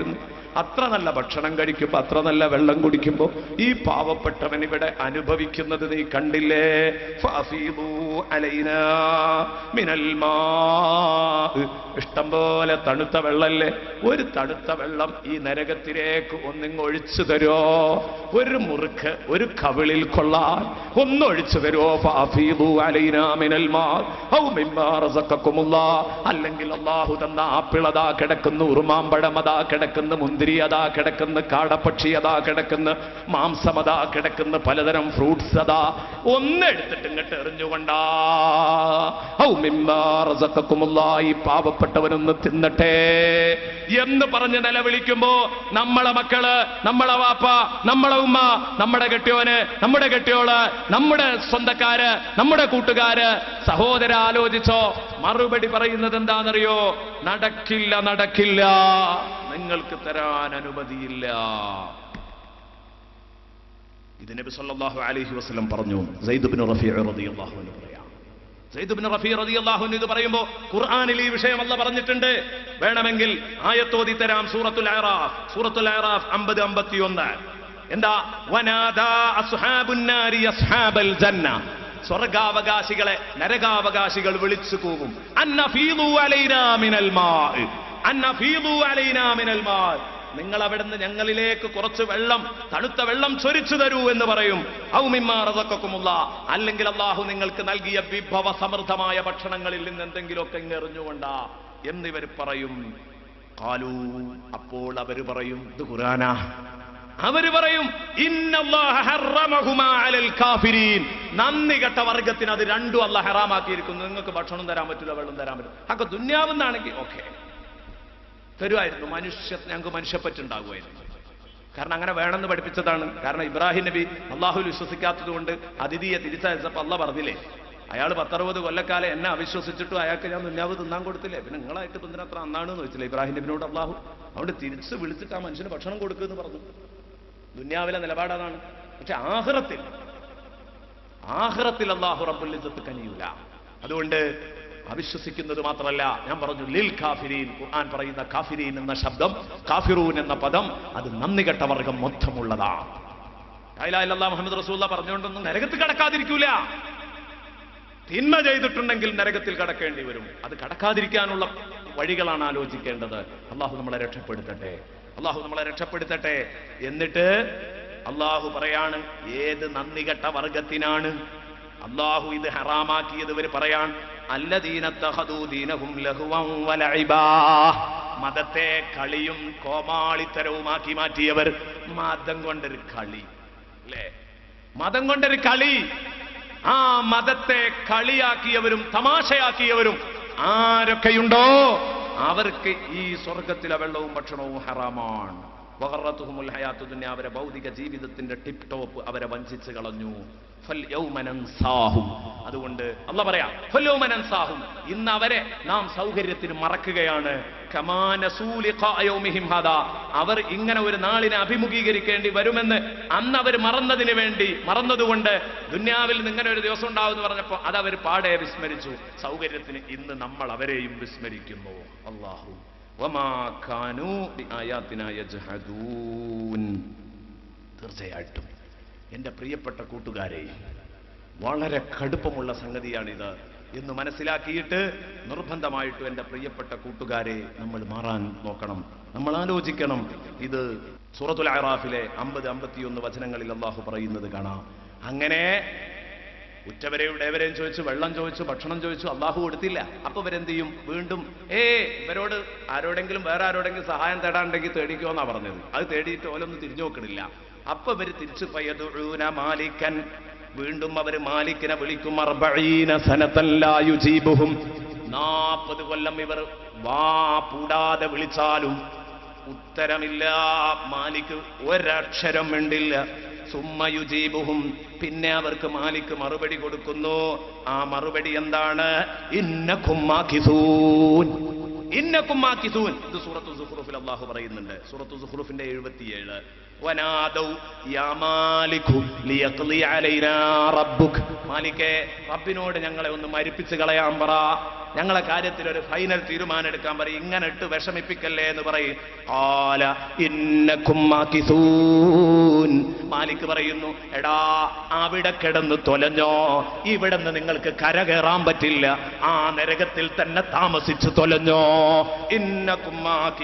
[SPEAKER 1] അത്ര നല്ല ഭക്ഷണം കഴിക്കുമ്പോ അത്ര നല്ല വെള്ളം കുടിക്കുമ്പോ ഈ പാവപ്പെട്ടവൻ ഇവിടെ അനുഭവിക്കുന്നത് നീ കണ്ടില്ലേ ഫഅഫീദൂ അലൈനാ മിനൽ മാ ഇഷ്ടം പോലെ തണുത്ത വെള്ളല്ലേ ഒരു തണുത്ത വെള്ളം ഈ നരകത്തിലേക്ക് ഒന്നിങ്ങ് ഒഴിച്ചു തരോ ഒരു മുറുക്ക് ഒരു കവിളിൽ കൊള്ളാൻ ഒന്നൊഴിച്ചു തരോ ഫഅഫീദൂ അലൈനാ മിനൽ മാ ഔ മിമ്മാ റസഖക്കുമുല്ലാ അല്ലെങ്കിൽ അല്ലാഹു തന്ന ആപ്പിളതാ കിടക്കുന്നു ഉറുമാമ്പഴം അതാ കിടക്കുന്നു മുന്തിരി അതാ കിടക്കുന്നു കാടപ്പക്ഷി അതാ കിടക്കുന്നു മാംസം അതാ കിടക്കുന്നു പലതരം ഫ്രൂട്ട്സ് അതാ ഒന്നെടുത്തിട്ട് ഇങ്ങോട്ട് എറിഞ്ഞുകൊണ്ടാ ഔ മിമ്മാ റസഖക്കുമുല്ലാ ഈ പാവപ്പെട്ടവനൊന്ന് തിന്നട്ടെ എന്ന് പറഞ്ഞ് നിലവിളിക്കുമ്പോ നമ്മളെ മക്കള് നമ്മളെ വാപ്പ നമ്മളെ ഉമ്മ നമ്മുടെ കെട്ടിയോന് നമ്മുടെ കെട്ടിയോള് നമ്മുടെ സ്വന്തക്കാര് നമ്മുടെ കൂട്ടുകാര് സഹോദര ആലോചിച്ചോ മറുപടി പറയുന്നത് എന്താണെന്നറിയോ നടക്കില്ല നടക്കില്ല നിങ്ങൾക്ക് തരാൻ അനുമതിയില്ല ഇത് നബി സല്ലല്ലാഹു അലൈഹി വസല്ലം പറഞ്ഞു സയ്യിദ് ഇബ്നു റഫീഅ റളിയല്ലാഹു അൻഹു പറയാം സയ്യിദ് ഇബ്നു റഫീഅ റളിയല്ലാഹു അൻഹു ഇത് പറയുമ്പോൾ ഖുർആനിൽ ഈ വിഷയം അല്ല പറഞ്ഞിട്ടുണ്ട് വേണമെങ്കിൽ ആയത്തോതി തരാം സൂറത്തുൽ അറാഫ് സൂറത്തുൽ അറാഫ് 50 51 എന്താ വനാദാ അസ്ഹാബുൻ നാരി അസ്ഹാബൽ ജന്ന സ്വർഗാവകാശികളെ നരകാവകാശികൾ വിളിച്ചു കൂവും അന്നഫീദു അലൈനാ മിനൽ മാ അന്നഫീദു അലൈനാ മിനൽ മാ നിങ്ങൾ അവിടുന്ന് ഞങ്ങളിലേക്ക് കുറച്ച് വെള്ളം തണുത്ത വെള്ളം ചൊരിച്ചു തരൂ എന്ന് പറയും ഔമിമാറതൊക്കെക്കുമുള്ള അല്ലെങ്കിൽ അള്ളാഹു നിങ്ങൾക്ക് നൽകിയ വിഭവ സമൃദ്ധമായ ഭക്ഷണങ്ങളിൽ നിന്ന് എന്തെങ്കിലുമൊക്കെ ഇങ്ങ് എറിഞ്ഞുകൊണ്ടാ എന്നിവർ പറയും കാലൂ അപ്പോൾ അവര് പറയും ഇത് ഖുറാനാ അവര് പറയും ഇന്നല്ലാഹ ഹറമഹുമാ അലൽ കാഫിരീൻ നന്ദി കെട്ട വർഗത്തിന് അത് രണ്ടും അല്ല ഹറാമാക്കിയിരിക്കുന്നു നിങ്ങൾക്ക് ഭക്ഷണം തരാൻ പറ്റില്ല വെള്ളം തരാൻ പറ്റില്ല അതൊക്കെ ദുന്യാവെന്നാണെങ്കിൽ ഓക്കെ തരുമായിരുന്നു മനുഷ്യ ഞങ്ങൾക്ക് മനുഷ്യപ്പറ്റുണ്ടാകുമായിരുന്നു കാരണം അങ്ങനെ വേണമെന്ന് പഠിപ്പിച്ചതാണ് കാരണം ഇബ്രാഹിം നബി അള്ളാഹുൽ വിശ്വസിക്കാത്തത് കൊണ്ട് അതിഥിയെ തിരിച്ചയച്ചപ്പോൾ അല്ല പറഞ്ഞില്ലേ അയാൾ പത്തറുപത് കൊല്ലക്കാലം എന്നെ അവിശ്വസിച്ചിട്ടും അയാൾക്ക് ഞാൻ ദുന്യാവ് തിന്നാൻ കൊടുത്തില്ലേ പിന്നെ നിങ്ങളായിട്ട് ഇതിന് അത്ര അന്നാണെന്ന് ചോദിച്ചില്ലേ ഇബ്രാഹിം നബിനോട് അള്ളാഹു അതുകൊണ്ട് തിരിച്ച് വിളിച്ചിട്ട് ആ മനുഷ്യന് ഭക്ഷണം കൊടുക്കുമെന്ന് പറഞ്ഞു ദുന്യാവിലെ നിലപാടാണ് പക്ഷെ ആഹ്റത്തിൽ ആഹ്റത്തിൽ അള്ളാഹു റബ്ബുൽ ഇസ്സത്ത് കനിയൂല അതുകൊണ്ട് അവിശ്വസിക്കുന്നത് മാത്രമല്ല ഞാൻ പറഞ്ഞു ലിൽ കാഫിരീൻ ഖുർആൻ പറയുന്ന കാഫിരീൻ എന്ന ശബ്ദം കാഫിറൂൻ എന്ന പദം അത് നന്ദി കെട്ട വർഗം മൊത്തമുള്ളതാണ് മുഹമ്മദ് റസൂല്ല പറഞ്ഞുകൊണ്ടൊന്നും നരകത്തിൽ കടക്കാതിരിക്കൂല തിന്മ ചെയ്തിട്ടുണ്ടെങ്കിൽ നരകത്തിൽ കടക്കേണ്ടി വരും അത് കടക്കാതിരിക്കാനുള്ള വഴികളാണ് ആലോചിക്കേണ്ടത് അള്ളാഹു നമ്മളെ രക്ഷപ്പെടുത്തട്ടെ അള്ളാഹു നമ്മളെ രക്ഷപ്പെടുത്തട്ടെ എന്നിട്ട് അള്ളാഹു പറയാണ് ഏത് നന്ദി കെട്ട വർഗത്തിനാണ് അള്ളാഹു ഇത് ഹറാമാക്കിയത് ഇവർ പറയാൻ അല്ലദീനത്തഹദൂദീനഹും ലഹുവം വലഇബാ മതത്തെ കളിയും കോമാളിത്തരവുമാക്കി മാറ്റിയവർ മതം കൊണ്ടൊരു കളി അല്ലേ മതം കൊണ്ടൊരു കളി ആ മതത്തെ കളിയാക്കിയവരും തമാശയാക്കിയവരും ആരൊക്കെയുണ്ടോ അവർക്ക് ഈ സ്വർഗത്തിലെ വെള്ളവും ഭക്ഷണവും ഹറാമാണ് വഹറത്തുഹുമുൽ ഹയാത്തു ദുനിയ അവരെ ഭൗതിക ജീവിതത്തിന്റെ ടിപ് ടോപ്പ് അവരെ വഞ്ചിച്ച് കളഞ്ഞു ഫൽ യൗമനൻസാഹും. അതുകൊണ്ട് അല്ല പറയാം ഫൽ യൗമനൻസാഹും. ഇന്ന് അവരെ നാം സൗകര്യത്തിന് മറക്കുകയാണ് കമാനസൂലി ഖായൗമിഹിം ഹാദാ. അവർ ഇങ്ങനെ ഒരു നാളിനെ അഭിമുഖീകരിക്കേണ്ടി വരുമെന്ന് അന്ന് അവർ മറന്നതിന് വേണ്ടി മറന്നതുകൊണ്ട് ദുന്യാവിൽ നിന്ന് ഇങ്ങനെ ഒരു ദിവസം ഉണ്ടാവുമെന്ന് പറഞ്ഞപ്പോൾ അത് അവർ പാടെ വിസ്മരിച്ചു സൗകര്യത്തിന് ഇന്ന് നമ്മൾ അവരെയും വിസ്മരിക്കുന്നു അള്ളാഹു വമാ കാനൂ ബിആയാതിനാ യജ്ഹദൂൻ. തീർച്ചയായിട്ടും എൻ്റെ പ്രിയപ്പെട്ട കൂട്ടുകാരെ വളരെ കടുപ്പമുള്ള സംഗതിയാണിത് എന്ന് മനസ്സിലാക്കിയിട്ട് നിർബന്ധമായിട്ടും എൻ്റെ പ്രിയപ്പെട്ട കൂട്ടുകാരെ നമ്മൾ മാറാൻ നോക്കണം നമ്മൾ ആലോചിക്കണം ഇത് സൂറത്തുൽ അറാഫിലെ അമ്പത് അമ്പത്തിയൊന്ന് വചനങ്ങളിൽ അള്ളാഹു പറയുന്നത് കാണാം അങ്ങനെ ഉറ്റവരെയും ഇടയവരെയും ചോദിച്ചു വെള്ളം ചോദിച്ചു ഭക്ഷണം ചോദിച്ചു അള്ളാഹു കൊടുത്തില്ല അപ്പൊ ഇവരെന്ത് ചെയ്യും വീണ്ടും ഏ ഇവരോട് ആരോടെങ്കിലും വേറെ ആരോടെങ്കിലും സഹായം തേടാണ്ടെങ്കിൽ തേടിക്കോന്നാ പറഞ്ഞത് അത് തേടിയിട്ട് ഓലൊന്നും തിരിഞ്ഞു നോക്കണില്ല അപ്പൊ ഇവര് തിരിച്ചു പയ്യതുഴൂന മാലിക്കൻ വീണ്ടും അവര് മാലിക്കിനെ വിളിക്കും അർബഈന സനത്തല്ലായുജീബുഹും നാൽപ്പത് കൊല്ലം ഇവർ വാ പൂടാതെ വിളിച്ചാലും ഉത്തരമില്ല മാലിക്ക് ഒരക്ഷരം മിണ്ടില്ല സുമ്മയുജീബുഹും പിന്നെ അവർക്ക് മാലിക്ക് മറുപടി കൊടുക്കുന്നു ആ മറുപടി എന്താണ് ഇന്നക്കുമാക്കിസൂൻ ഇന്നക്കുമാക്കിസൂൻ ഇത് സൂറത്തു സുഹ്റുഫിൽ അള്ളാഹു പറയുന്നുണ്ട് സൂറത്തു സുഹ്റുഫിന്റെ എഴുപത്തിയേഴ് വനാദൗ യാ മാലികു ലിയഖ്ലി അലൈനാ റബ്ബുക് മാലികേ റബ്ബിനോട് ഞങ്ങളെ ഒന്ന് മരിപ്പിച്ച് കളയാൻ പറ ഞങ്ങളെ കാര്യത്തിൽ ഒരു ഫൈനൽ തീരുമാനം എടുക്കാൻ പറയും ഇങ്ങനെ ഇട്ട് വിഷമിപ്പിക്കല്ലേ എന്ന് പറയും ആല ഇന്നക്കും മാകിസൂൻ മാലിക് പറയുന്നു എടാ അവിടെ കിടന്ന് തൊലഞ്ഞോ ഇവിടെ നിന്ന് നിങ്ങൾക്ക് കരകയറാൻ പറ്റില്ല ആ നരകത്തിൽ തന്നെ താമസിച്ച് തൊലഞ്ഞോ ഇന്നക്കും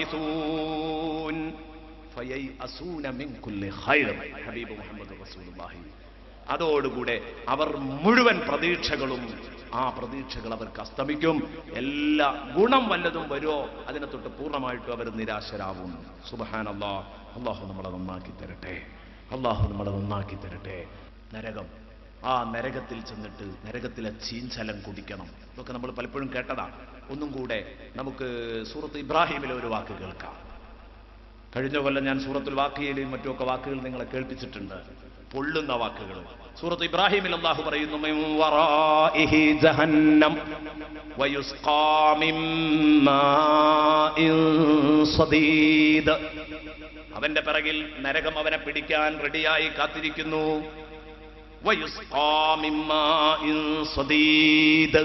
[SPEAKER 1] മാകിസൂൻ ഫയൈഅസൂന മിൻ കുല്ലി ഖൈർ ഹബീബ് മുഹമ്മദ് റസൂലുള്ളാഹി അതോടുകൂടെ അവർ മുഴുവൻ പ്രതീക്ഷകളും ആ പ്രതീക്ഷകൾ അവർക്ക് അസ്തമിക്കും എല്ലാ ഗുണം വല്ലതും വരുമോ അതിനെ തൊട്ട് പൂർണ്ണമായിട്ടും അവർ നിരാശരാവും സുബഹാൻ അള്ളാഹ് അള്ളാഹു നമ്മളെ നന്നാക്കി തരട്ടെ അള്ളാഹു നമ്മളെ നന്നാക്കി തരട്ടെ നരകം ആ നരകത്തിൽ ചെന്നിട്ട് നരകത്തിലെ ചീഞ്ചലം കുടിക്കണം ഇതൊക്കെ നമ്മൾ പലപ്പോഴും കേട്ടതാണ് ഒന്നും കൂടെ നമുക്ക് സൂറത്ത് ഇബ്രാഹിമിലെ ഒരു വാക്ക് കേൾക്കാം കഴിഞ്ഞ കൊല്ലം ഞാൻ സൂറത്തുൽ വാക്കിയയിലെയും മറ്റുമൊക്കെ വാക്കുകൾ നിങ്ങളെ കേൾപ്പിച്ചിട്ടുണ്ട് പൊള്ളുന്ന വാക്കുകൾ സൂറത്ത് ഇബ്രാഹിമിൽ അള്ളാഹു പറയുന്നു "മിൻ വറാഇഹി ജഹന്നം വയുസ്ഖാ മിൻ മാഇൻ സദീദ്." അവന്റെ പിറകിൽ നരകം അവനെ പിടിക്കാൻ റെഡിയായി കാത്തിരിക്കുന്നു വയുസ്ഖാ മിൻ മാഇൻ സദീദ്.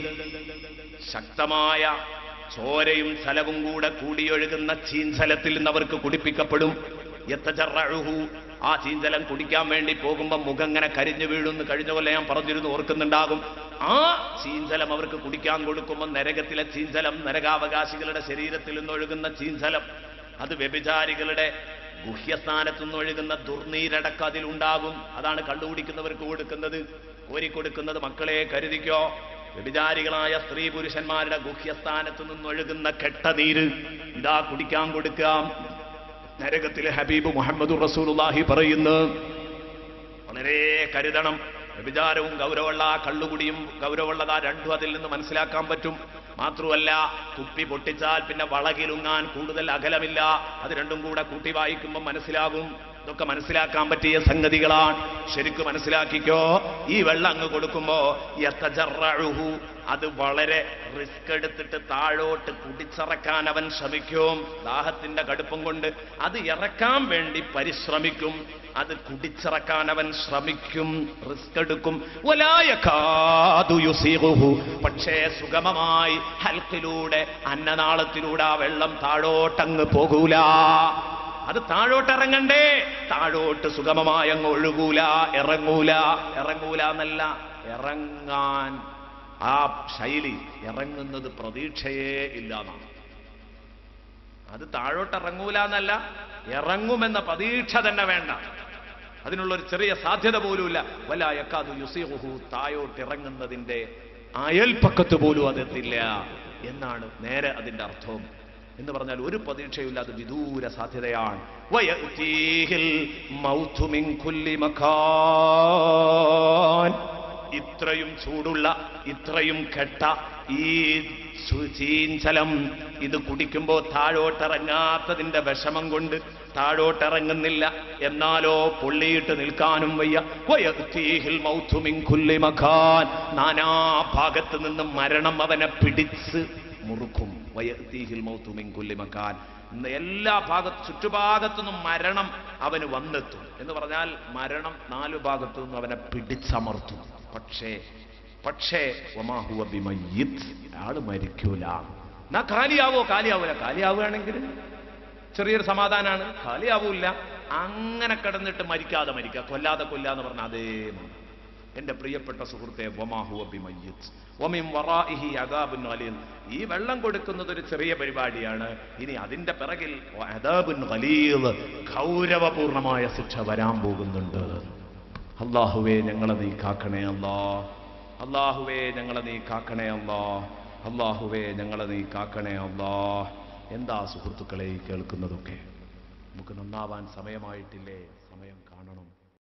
[SPEAKER 1] ശക്തമായ ചോരയും സ്ഥലവും കൂടെ കൂടിയൊഴുകുന്ന ചീഞ്ചലത്തിൽ നിന്ന് അവർക്ക് കുടിപ്പിക്കപ്പെടും യത്തജറഉഹു. ആ ചീഞ്ചലം കുടിക്കാൻ വേണ്ടി പോകുമ്പോൾ മുഖം ഇങ്ങനെ കരിഞ്ഞു വീഴുന്നു കഴിഞ്ഞ കൊല്ലം ഞാൻ പറഞ്ഞിരുന്നു ഓർക്കുന്നുണ്ടാകും ആ ചീഞ്ചലം അവർക്ക് കുടിക്കാൻ കൊടുക്കുമ്പോൾ നരകത്തിലെ ചീഞ്ചലം നരകാവകാശികളുടെ ശരീരത്തിൽ നിന്ന് ഒഴുകുന്ന ചീഞ്ചലം അത് വ്യഭിചാരികളുടെ ഗുഹ്യസ്ഥാനത്തു നിന്ന് ഒഴുകുന്ന ദുർനീരടക്കം അതിലുണ്ടാകും അതാണ് കണ്ടുപിടിക്കുന്നവർക്ക് കൊടുക്കുന്നത് കോരിക്കൊടുക്കുന്നത് മക്കളെ കരുതിക്കോ വ്യഭിചാരികളായ സ്ത്രീ പുരുഷന്മാരുടെ ഗുഹ്യസ്ഥാനത്തു നിന്നൊഴുകുന്ന കെട്ട നീര് ഇതാ കുടിക്കാൻ കൊടുക്കാം നരകത്തിലെ ഹബീബ് മുഹമ്മദ് റസൂലുള്ളാഹി പറയുന്നു വളരെ കരുതണം വ്യഭിചാരവും ഗൗരവമുള്ള കള്ളുകുടിയും ഗൗരവമുള്ളതാ രണ്ടും അതിൽ നിന്ന് മനസ്സിലാക്കാൻ പറ്റും മാത്രമല്ല കുപ്പി പൊട്ടിച്ചാൽ പിന്നെ വളകിലുങ്ങാൻ കൂടുതൽ അകലമില്ല അത് രണ്ടും കൂടെ കൂട്ടി വായിക്കുമ്പോൾ മനസ്സിലാകും ഇതൊക്കെ മനസ്സിലാക്കാൻ പറ്റിയ സംഗതികളാണ് ശരിക്കും മനസ്സിലാക്കിക്കോ ഈ വെള്ളം അങ്ങ് കൊടുക്കുമ്പോ യത്തജറഉഹു. അത് വളരെ റിസ്ക് എടുത്തിട്ട് താഴോട്ട് കുടിച്ചിറക്കാൻ അവൻ ശ്രമിക്കും ദാഹത്തിന്റെ കടുപ്പം കൊണ്ട് അത് ഇറക്കാൻ വേണ്ടി പരിശ്രമിക്കും അത് കുടിച്ചിറക്കാൻ അവൻ ശ്രമിക്കും റിസ്ക് എടുക്കും വലായകാദു യുസീഗുഹു. പക്ഷേ സുഗമമായി ഹൽക്കിലൂടെ അന്നനാളത്തിലൂടെ ആ വെള്ളം താഴോട്ടങ്ങ് പോകൂല അത് താഴോട്ട് ഇറങ്ങണ്ടേ താഴോട്ട് സുഗമമായി അങ്ങ് ഒഴുകൂല ഇറങ്ങൂല ഇറങ്ങൂല എന്നല്ല ഇറങ്ങാൻ ആ ശൈലി ഇറങ്ങുന്നത് പ്രതീക്ഷയേ ഇല്ലാന്നാണ് അത് താഴോട്ട് ഇറങ്ങൂല എന്നല്ല ഇറങ്ങുമെന്ന പ്രതീക്ഷ തന്നെ വേണ്ട അതിനുള്ള ഒരു ചെറിയ സാധ്യത പോലുമില്ല വലായക്കാതു യുസീഹു താഴോട്ട് ഇറങ്ങുന്നതിന്റെ അയൽപ്പക്കത്ത് പോലും അതെത്തില്ല എന്നാണ് നേരെ അതിന്റെ അർത്ഥം എന്ന് പറഞ്ഞാൽ ഒരു പ്രതീക്ഷയില്ല അത് വിദൂര സാധ്യതയാണ് വയഅ്തീഹിൽ മൗതു മിൻ കുല്ലി മകാൻ. ഇത്രയും ചൂടുള്ള ഇത്രയും കെട്ട ഈ സു- ചീഞ്ചലം ഇത് കുടിക്കുമ്പോ താഴോട്ടിറങ്ങാത്തതിന്റെ വിഷമം കൊണ്ട് താഴോട്ടിറങ്ങുന്നില്ല എന്നാലോ പൊള്ളിയിട്ട് നിൽക്കാനും വയ്യ വയഅ്തീഹിൽ മൗതു മിൻ കുല്ലി മകാൻ. നാനാഭാഗത്ത് നിന്നും മരണം അവനെ പിടിച്ച് മുറുക്കും വയഅ്തീഹിൽ മൗതു മിൻ കുല്ലി മകാൻ ഇന്ന് എല്ലാ ഭാഗത്ത് ചുറ്റുഭാഗത്തു നിന്നും മരണം അവന് വന്നെത്തും എന്ന് പറഞ്ഞാൽ മരണം നാലു ഭാഗത്തു നിന്നും അവനെ പിടിച്ചമർത്തും പക്ഷേ പക്ഷേ വമാഹുവ ബിമയ്യിത്ത് ആള് മരിക്കൂല എന്നാ കാലിയാവോ കാലിയാവൂല കാലിയാവുകയാണെങ്കിൽ ചെറിയൊരു സമാധാനാണ് കാലിയാവൂല അങ്ങനെ കിടന്നിട്ട് മരിക്കാതെ മരിക്കുക കൊല്ലാതെ കൊല്ലാന്ന് പറഞ്ഞ അതേ മണം. എന്റെ പ്രിയപ്പെട്ട സുഹൃത്തെ വമാഹുവ ബിമയ്യിത്ത് വമിൻ വറാഇഹി അദാബുൻ അലീം ഈ വെള്ളം കൊടുക്കുന്നത് ഒരു ചെറിയ പരിപാടിയാണ് ഇനി അതിന്റെ പിറകിൽ അദാബുൻ ഖലീൽ ഗൗരവപൂർണമായ ശിക്ഷ വരാൻ പോകുന്നുണ്ട് അള്ളാഹുവേ ഞങ്ങളെ നീ കാക്കണേ അല്ലാ അള്ളാഹുവേ ഞങ്ങളെ നീ കാക്കണേ അല്ലാ അള്ളാഹുവേ ഞങ്ങളെ നീ കാക്കണേ അല്ലാ എന്താ സുഹൃത്തുക്കളെ ഈ കേൾക്കുന്നതൊക്കെ നമുക്ക് നന്നാവാൻ സമയമായിട്ടില്ലേ സമയം കാണണം